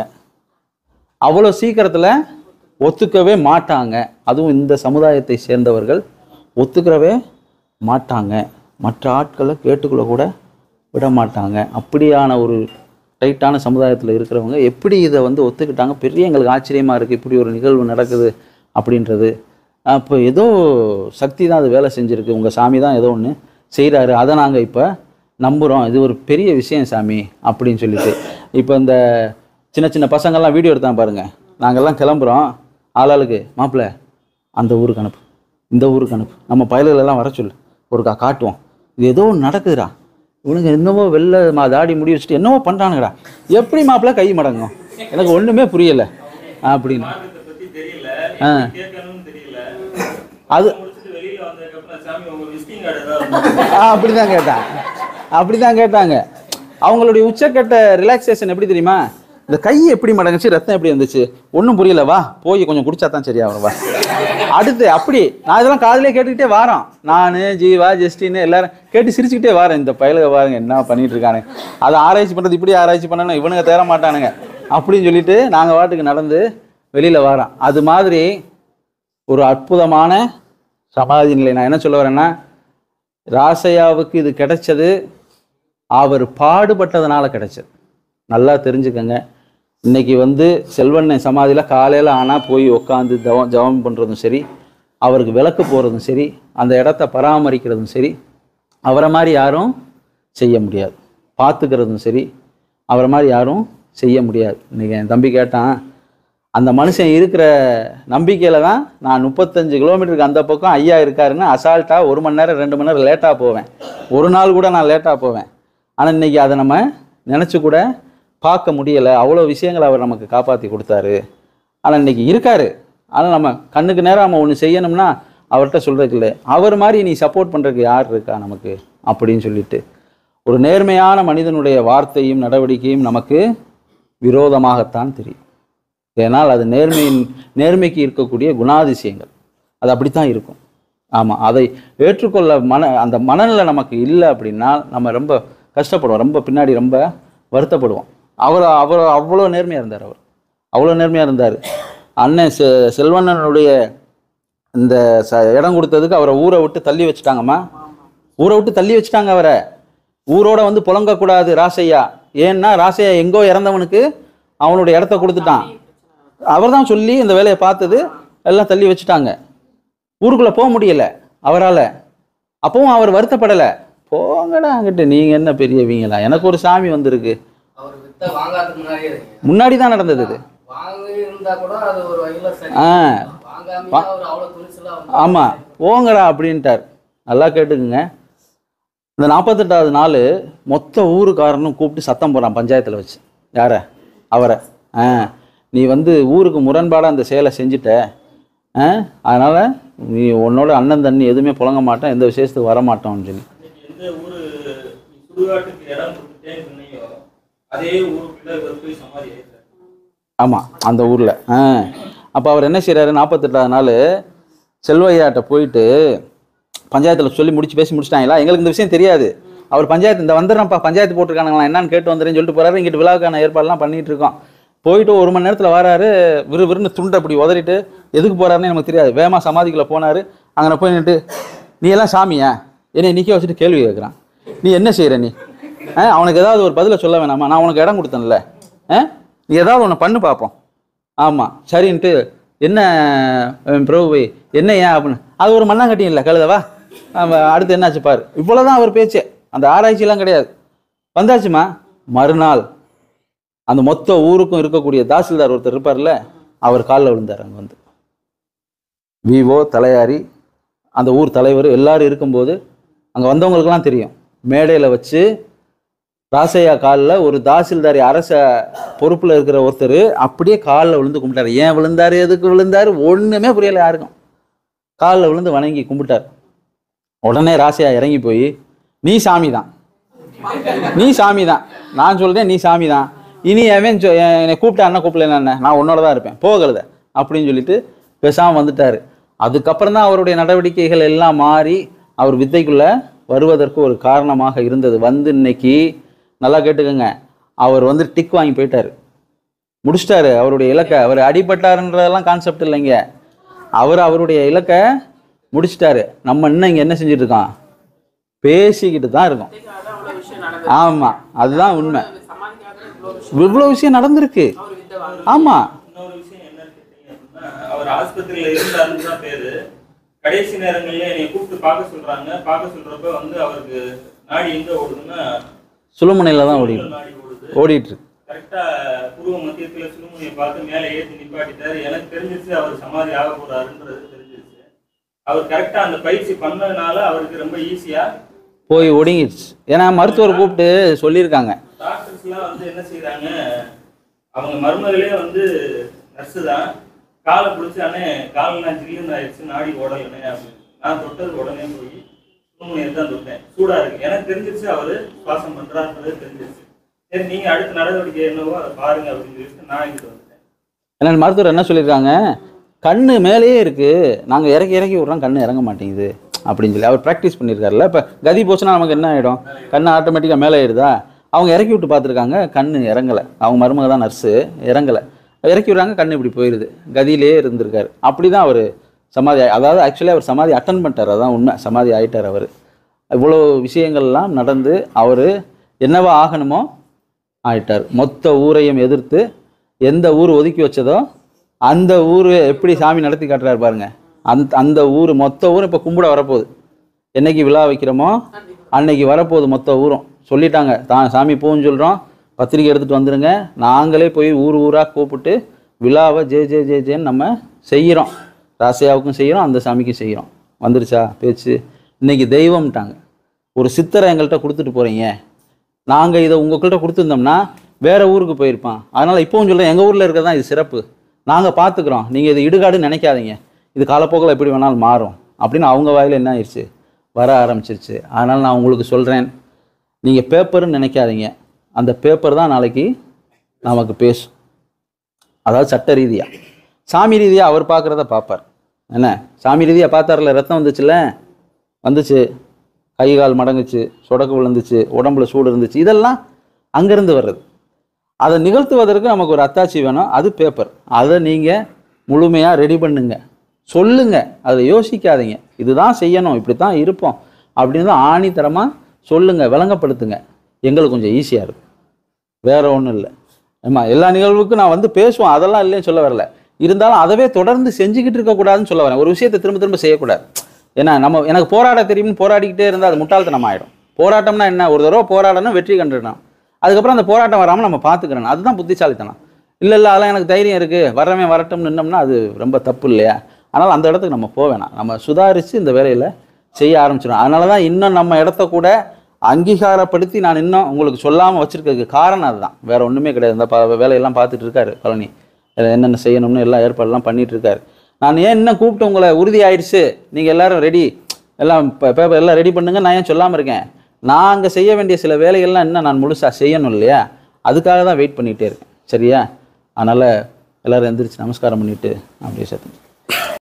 அவ்வளோ சீக்கிரத்தில் ஒத்துக்கவே மாட்டாங்க அதுவும் இந்த சமுதாயத்தை சேர்ந்தவர்கள் ஒத்துக்கிறவே மாட்டாங்க மற்ற ஆட்களை கேட்டுக்குள்ள கூட விட மாட்டாங்க அப்படியான ஒரு டைட்டான சமுதாயத்தில் இருக்கிறவங்க எப்படி இதை வந்து ஒத்துக்கிட்டாங்க பெரிய எங்களுக்கு ஆச்சரியமாக இருக்குது இப்படி ஒரு நிகழ்வு நடக்குது அப்படின்றது அப்போ ஏதோ சக்தி தான் அது வேலை செஞ்சுருக்கு உங்கள் சாமி தான் ஏதோ ஒன்று செய்கிறாரு அதை நாங்கள் இப்போ நம்புகிறோம் இது ஒரு பெரிய விஷயம் சாமி அப்படின்னு சொல்லிட்டு இப்போ இந்த சின்ன சின்ன பசங்கள்லாம் வீடியோ எடுத்தான் பாருங்க நாங்கள்லாம் கிளம்புறோம் ஆளாளுக்கு மாப்பிள்ளை அந்த ஊருக்கு அனுப்பு இந்த ஊருக்கு அனுப்பு நம்ம பயல்களெல்லாம் வர சொல்லு ஒருக்கா காட்டுவோம் இது ஏதோ ஒன்று நடக்குதுடா இவனுங்க என்னவோ வெளில மா தாடி முடி வச்சுட்டு என்னவோ பண்ணுறானுங்கடா எப்படி மாப்பிள்ளை கை மடங்கும் எனக்கு ஒன்றுமே புரியலை அப்படின்னு மார்க்கத்தை பத்தி தெரியல ஆ. எப்படி கேட்கணும்னு தெரியல அது முடிச்சுட்டு வெளியில வந்ததுக்கப்புறம் சாமி உங்க விசிட்டிங் கார்டு ஏதாவது ஆ அப்படிதான் கேட்டான் அப்படிதான் கேட்டாங்க அவங்களுடைய உச்சக்கட்ட ரிலாக்ஸேஷன் எப்படி தெரியுமா இந்த கை எப்படி மடங்குச்சு ரத்தம் எப்படி இருந்துச்சு ஒன்றும் புரியல வா போய் கொஞ்சம் குடிச்சா தான் சரியா வரும் வா அடுத்து அப்படி நான் இதெல்லாம் காதுலயே கேட்டுக்கிட்டே வாரோம் நான் ஜீவா ஜெஸ்டின்னு எல்லாரும் கேட்டு சிரிச்சுக்கிட்டே வாரேன் இந்த பயலுக பாருங்க என்ன பண்ணிட்டு இருக்கானு அதை ஆராய்ச்சி பண்ணுறது இப்படி ஆராய்ச்சி பண்ணணும் இவனுங்க தேர மாட்டானுங்க அப்படின்னு சொல்லிட்டு நாங்கள் வாட்டுக்கு நடந்து வெளியில வாரோம் அது மாதிரி ஒரு அற்புதமான சமாதி நிலை நான் என்ன சொல்ல வரேன்னா ராசையாவுக்கு இது கிடைச்சது அவர் பாடுபட்டதுனால கிடைச்சது நல்லா தெரிஞ்சுக்கங்க இன்னைக்கு வந்து செல்வண்ணன் சமாதியில் காலையில் ஆனால் போய் உட்காந்து தவம் ஜபம் பண்ணுறதும் சரி அவருக்கு விளக்கு போகிறதும் சரி அந்த இடத்த பராமரிக்கிறதும் சரி அவரை மாதிரி யாரும் செய்ய முடியாது பார்த்துக்கிறதும் சரி அவரை மாதிரி யாரும் செய்ய முடியாது இன்னைக்கு என் தம்பி கேட்டான் அந்த மனுஷன் இருக்கிற நம்பிக்கையில் தான் நான் முப்பத்தஞ்சு கிலோமீட்டருக்கு அந்த பக்கம் ஐயா இருக்காருன்னு அசால்ட்டாக ஒரு மணி நேரம் ரெண்டு மணி நேரம் லேட்டாக போவேன் ஒரு நாள் கூட நான் லேட்டாக போவேன் ஆனால் இன்னைக்கு அதை நம்ம நினச்சி கூட பார்க்க முடியலை அவ்வளோ விஷயங்களை அவர் நமக்கு காப்பாற்றி கொடுத்தாரு ஆனால் இன்னைக்கு இருக்காரு ஆனால் நம்ம கண்ணுக்கு நேரம் நம்ம ஒன்று செய்யணும்னா அவர்கிட்ட சொல்கிறதுக்கு இல்லை அவர் மாதிரி நீ சப்போர்ட் பண்ணுறதுக்கு யார் இருக்கா நமக்கு அப்படின்னு சொல்லிட்டு ஒரு நேர்மையான மனிதனுடைய வார்த்தையும் நடவடிக்கையும் நமக்கு விரோதமாகத்தான் தெரியும் ஏனால் அது நேர்மையின் நேர்மைக்கு இருக்கக்கூடிய குணாதிசயங்கள் அது அப்படித்தான் இருக்கும் ஆமாம் அதை ஏற்றுக்கொள்ள மன அந்த மனநிலை நமக்கு இல்லை அப்படின்னா நம்ம ரொம்ப கஷ்டப்படுவோம் ரொம்ப பின்னாடி ரொம்ப வருத்தப்படுவோம் அவர் அவர் அவ்வளோ நேர்மையாக இருந்தார் அவர் அவ்வளோ நேர்மையாக இருந்தார் அண்ணன் செ செல்வண்ணனுடைய இந்த ச இடம் கொடுத்ததுக்கு அவரை ஊரை விட்டு தள்ளி வச்சுட்டாங்கம்மா ஊரை விட்டு தள்ளி வச்சுட்டாங்க அவரை ஊரோட வந்து புலங்கக்கூடாது ராசையா ஏன்னா ராசையா எங்கோ இறந்தவனுக்கு அவனுடைய இடத்த கொடுத்துட்டான் அவர் தான் சொல்லி இந்த வேலையை பார்த்தது எல்லாம் தள்ளி வச்சுட்டாங்க ஊருக்குள்ளே போக முடியல அவரால் அப்பவும் அவர் வருத்தப்படலை போங்கடா அங்கிட்டு நீங்கள் என்ன பெரியவங்களா எனக்கு ஒரு சாமி வந்திருக்கு அவர் வித்த வாங்காததுக்கு முன்னாடியே இருக்கு முன்னாடி தான் நடந்தது இது வாங்கி இருந்தா கூட அது ஒரு வகையில சரி ஆ வாங்காம அவர் அவ்வளவு துணிச்சலா வந்து ஆமாம் போங்கடா அப்படின்ட்டார் நல்லா கேட்டுக்குங்க இந்த நாற்பத்தெட்டாவது நாள் மொத்த ஊருக்காரனும் கூப்பிட்டு சத்தம் போடுறான் பஞ்சாயத்தில் வச்சு யாரை அவரை ஆ நீ வந்து ஊருக்கு முரண்பாடாக அந்த செயலை செஞ்சுட்ட ஆ அதனால் நீ உன்னோட அண்ணன் தண்ணி எதுவுமே புழங்க மாட்டோம் எந்த விசேஷத்துக்கு வர மாட்டோம்னு சொல்லி இன்னைக்கு எந்த ஊரு நீ சுடுகாட்டுக்கு இடம் கொடுத்துட்டே சொன்னியோ அதே ஊருக்குள்ள இவர் போய் சமாதி ஆயிட்டார் ஆமாம் அந்த ஊரில் ஆ அப்போ அவர் என்ன செய்கிறாரு நாற்பத்தெட்டாவது நாள் செல்வையாட்ட போயிட்டு பஞ்சாயத்தில் சொல்லி முடிச்சு பேசி முடிச்சிட்டாங்களா எங்களுக்கு இந்த விஷயம் தெரியாது அவர் பஞ்சாயத்து இந்த வந்துடுறேன்ப்பா பஞ்சாயத்து போட்டிருக்கானுங்களா என்னன்னு கேட்டு வந்துடுறேன்னு சொல்லிட்டு போறாரு இங்கிட்டு விழாவுக்கான ஏற்பாடுலாம் பண்ணிட்டு இருக்கோம் போயிட்டு ஒரு மணி நேரத்தில் வராரு விறு விறுன்னு துண்டை அப்படி உதறிட்டு எதுக்கு போறாருன்னு நமக்கு தெரியாது வேமா சமாதிக்குள்ள போனார் அங்கே போய் நின்னுட்டு நீ எல்லாம் சாமியா என்னை நிற்க வச்சுட்டு கேள்வி கேட்குறான் நீ என்ன செய்கிற நீ ஆ அவனுக்கு ஏதாவது ஒரு பதிலை சொல்ல வேணாமா நான் உனக்கு இடம் கொடுத்தேன்ல ஆ நீ ஏதாவது ஒன்று பண்ணு பார்ப்போம் ஆமாம் சரின்ட்டு என்ன அஹ், பிரபு என்ன ஏன் அப்படின்னு அது ஒரு மண்ணாங்கட்டி இல்லை கழுதவா ஆமா, அடுத்து என்னாச்சு பாரு இவ்வளோதான் அவர் பேச்சு அந்த ஆராய்ச்சியெல்லாம் கிடையாது வந்தாச்சுமா மறுநாள் அந்த மொத்த ஊருக்கும் இருக்கக்கூடிய தாசில்தார் ஒருத்தர் இருப்பார்ல அவர் காலில் விழுந்தார் அங்கே வந்து விவோ தலையாரி அந்த ஊர் தலைவர் எல்லாரும் இருக்கும்போது அங்கே வந்தவங்களுக்கெல்லாம் தெரியும் மேடையில் வச்சு ராசையா காலில் ஒரு தாசில்தாரி அரச பொறுப்பில் இருக்கிற ஒருத்தர் அப்படியே காலில் விழுந்து கும்பிட்டாரு ஏன் விழுந்தாரு எதுக்கு விழுந்தாரு ஒன்றுமே புரியல யாருக்கும் காலில் விழுந்து வணங்கி கும்பிட்டார் உடனே ராசையா இறங்கி போய் நீ சாமி தான் நீ சாமி தான் நான் சொல்றேன் நீ சாமி தான் இனி அவன் சொ- எ- என்னை கூப்பிட்டா என்ன கூப்பிடல என்ன நான் உன்னோட தான் இருப்பேன் போகலத அப்படின்னு சொல்லிட்டு பேசாமல் வந்துட்டாரு அதுக்கப்புறம் தான் அவருடைய நடவடிக்கைகள் எல்லாம் மாறி அவர் வித்தைக்குள்ள வருவதற்கு ஒரு காரணமாக இருந்தது வந்து இன்னைக்கு நல்லா கேட்டுக்கோங்க அவர் வந்து டிக் வாங்கி போயிட்டாரு முடிச்சிட்டாரு அவருடைய இலக்கை அவர் அடிபட்டாருன்றதெல்லாம் கான்செப்ட் இல்லைங்க அவர் அவருடைய இலக்கை முடிச்சிட்டாரு நம்ம இன்னும் இங்கே என்ன செஞ்சுட்டு இருக்கோம் பேசிக்கிட்டு தான் இருக்கோம் அதான் அவ்வளவு விஷயம் நடந்தது ஆமாம் அதுதான் உண்மை சமாளிக்காத இவ்வளவு விஷயம் இவ்வளோ விஷயம் நடந்திருக்கு அவர் வித்த வாங்க ஆமாம் இன்னொரு விஷயம் என்னன்னு கேட்டீங்க அப்படின்னா அவர் ஆஸ்பத்திரியில இருந்தாருன்னு தான் பேரு கடைசி நேரங்கள்ல என்னை கூப்பிட்டு பார்க்க சொல்றாங்க பார்க்க சொல்றப்ப வந்து அவருக்கு நாடி எங்க ஓடுதுன்னா சுழுமுனையில் தான் ஓடிட்டு நாடி ஓடுது ஓடிட்டு இருக்கு கரெக்டா பூர்வ மத்தியத்துல சுழுமுனையை பார்த்து மேலே ஏற்றி நிப்பாட்டிட்டாரு எனக்கு தெரிஞ்சிருச்சு அவர் சமாதி ஆக போறாருன்றது தெரிஞ்சிருச்சு அவர் கரெக்டா அந்த பயிற்சி பண்ணதுனால அவருக்கு ரொம்ப ஈஸியா போய் ஒடுங்கிடுச்சு ஏன்னா மருத்துவர் கூப்பிட்டு சொல்லியிருக்காங்க டாக்டர்ஸ்லாம் வந்து என்ன செய்றாங்க அவங்க மருமகளே வந்து நர்ஸு தான் காலை பிடிச்சி அண்ணே காலெல்லாம் ஜில்லுன்னு ஆயிடுச்சு நாடி ஓடலண்ணே அப்படின்னு நான் தொட்டது உடனே போய் சுழுமுனையை தான் தொட்டேன் சூடா இருக்கு எனக்கு தெரிஞ்சிருச்சு அவரு சுவாசம் பண்றாருன்றது தெரிஞ்சிருச்சு சரி நீங்க அடுத்த நடவடிக்கை என்னவோ அதை பாருங்க அப்படின்னு சொல்லிட்டு நான் இங்கிட்டு வந்துட்டேன் ஏன்னா மருத்துவர் என்ன சொல்லியிருக்காங்க கண்ணு மேலேயே இருக்கு நாங்கள் இறக்கி இறக்கி விட்றோம் கண்ணு இறங்க மாட்டேங்குது அப்படின்னு சொல்லி அவர் ப்ராக்டிஸ் பண்ணியிருக்காருல்ல இப்போ கதி போச்சுன்னா நமக்கு என்ன ஆகிடும் கண்ணு ஆட்டோமேட்டிக்காக மேலே ஆயிடுதா அவங்க இறக்கி விட்டு பார்த்துருக்காங்க கண்ணு இறங்கலை அவங்க மருமக தான் நர்ஸு இறங்கலை இறக்கி விடுறாங்க கண்ணு இப்படி போயிடுது கதியிலே இருந்திருக்காரு அப்படி தான் அவர் சமாதி ஆயி- அதாவது ஆக்சுவலி அவர் சமாதி அட்டன் பண்ணிட்டார் அதான் உண்மை சமாதி ஆயிட்டார் அவர் இவ்வளோ விஷயங்கள்லாம் நடந்து அவர் என்னவா ஆகணுமோ ஆயிட்டார் மொத்த ஊரையும் எதிர்த்து எந்த ஊர் ஒதுக்கி வச்சதோ அந்த ஊர் எப்படி சாமி நடத்தி காட்டுறாரு பாருங்க அந்த அந்த ஊர் மொத்த ஊரும் இப்போ கும்பிட வரப்போகுது என்னைக்கு விழா வைக்கிறோமோ அன்னைக்கு வரப்போகுது மொத்த ஊரும் சொல்லிட்டாங்க தான் சாமி பூன்னு சொல்கிறோம் பத்திரிக்கை எடுத்துகிட்டு வந்துருங்க நாங்களே போய் ஊர் ஊராக கூப்பிட்டு விழாவை ஜே ஜே ஜே ஜேன்னு நம்ம செய்கிறோம் ராசையாவுக்கும் செய்கிறோம் அந்த சாமிக்கும் செய்கிறோம் வந்துருச்சா பேச்சு இன்னைக்கு தெய்வம்ட்டாங்க ஒரு சித்தரை எங்கள்கிட்ட கொடுத்துட்டு போகிறீங்க நாங்கள் இதை உங்கள்கிட்ட கொடுத்துருந்தோம்னா வேற ஊருக்கு போயிருப்பான் அதனால் இப்போவும் சொல்கிறேன் எங்கள் ஊரில் இருக்கிறது தான் இது சிறப்பு நாங்கள் பார்த்துக்குறோம் நீங்கள் இது இடுகாடுன்னு நினைக்காதீங்க இது காலப்போக்கில் எப்படி வேணாலும் மாறும் அப்படின்னு அவங்க வாயில என்ன ஆயிடுச்சு வர ஆரம்பிச்சிருச்சு அதனால் நான் உங்களுக்கு சொல்கிறேன் நீங்கள் பேப்பர்னு நினைக்காதீங்க அந்த பேப்பர் தான் நாளைக்கு நமக்கு பேசும் அதாவது சட்ட ரீதியாக சாமி ரீதியாக அவர் பார்க்குறத பார்ப்பார் என்ன சாமி ரீதியாக பார்த்தார்ல ரத்தம் வந்துச்சுல்ல வந்துச்சு கை கால் மடங்குச்சு சொடக்கு விழுந்துச்சு உடம்புல சூடு இருந்துச்சு இதெல்லாம் அங்கேருந்து வர்றது அதை நிகழ்த்துவதற்கு நமக்கு ஒரு அத்தாட்சி வேணும் அது பேப்பர் அதை நீங்கள் முழுமையாக ரெடி பண்ணுங்க சொல்லுங்க அதை யோசிக்காதீங்க இதுதான் செய்யணும் இப்படி தான் இருப்போம் அப்படின்னு தான் ஆணித்தரமாக சொல்லுங்க விளங்கப்படுத்துங்க எங்களுக்கு கொஞ்சம் ஈஸியாக இருக்கும் வேற ஒன்றும் இல்லை ஆமா எல்லா நிகழ்வுக்கும் நான் வந்து பேசுவேன் அதெல்லாம் இல்லைன்னு சொல்ல வரல இருந்தாலும் அதவே தொடர்ந்து செஞ்சுக்கிட்டு இருக்கக்கூடாதுன்னு சொல்ல வரேன் ஒரு விஷயத்தை திரும்ப திரும்ப செய்யக்கூடாது ஏன்னா நம்ம எனக்கு போராட தெரியும்னு போராடிக்கிட்டே இருந்தால் அது முட்டாள்தனம் ஆயிடும் போராட்டம்னா என்ன ஒரு தடவை போராடணும் வெற்றி கண்டுடணும் அதுக்கப்புறம் அந்த போராட்டம் வராமல் நம்ம பார்த்துக்கிறணும் அதுதான் புத்திசாலித்தனம் இல்லை இல்லை அதெல்லாம் எனக்கு தைரியம் இருக்குது வரவன் வரட்டும்னு நின்னோம்னா அது ரொம்ப தப்பு இல்லையா அதனால் அந்த இடத்துக்கு நம்ம போக வேணாம் நம்ம சுதாரித்து இந்த வேலையில் செய்ய ஆரம்பிச்சிடும் அதனால தான் இன்னும் நம்ம இடத்த கூட அங்கீகாரப்படுத்தி நான் இன்னும் உங்களுக்கு சொல்லாமல் வச்சிருக்கிறதுக்கு காரணம் அதுதான் வேற ஒன்றுமே கிடையாது இந்த ப- வேலையெல்லாம் பார்த்துட்டு இருக்காரு பழனி இதுல என்னென்ன செய்யணும்னு எல்லா ஏற்பாடெல்லாம் பண்ணிட்டு இருக்காரு நான் ஏன் இன்னும் கூப்பிட்டு உங்களை உறுதி ஆயிடுச்சு நீங்கள் எல்லாரும் ரெடி எல்லாம் பேப்பர் எல்லாம் ரெடி பண்ணுங்க நான் ஏன் சொல்லாமல் இருக்கேன் நான் அங்கே செய்ய வேண்டிய சில வேலைகள்லாம் இன்னும் நான் முழுசாக செய்யணும் இல்லையா அதுக்காக தான் வெயிட் பண்ணிகிட்டே இருக்கேன் சரியா அதனால் எல்லாரும் எந்திரிச்சு நமஸ்காரம் பண்ணிட்டு அப்படியே சேர்த்து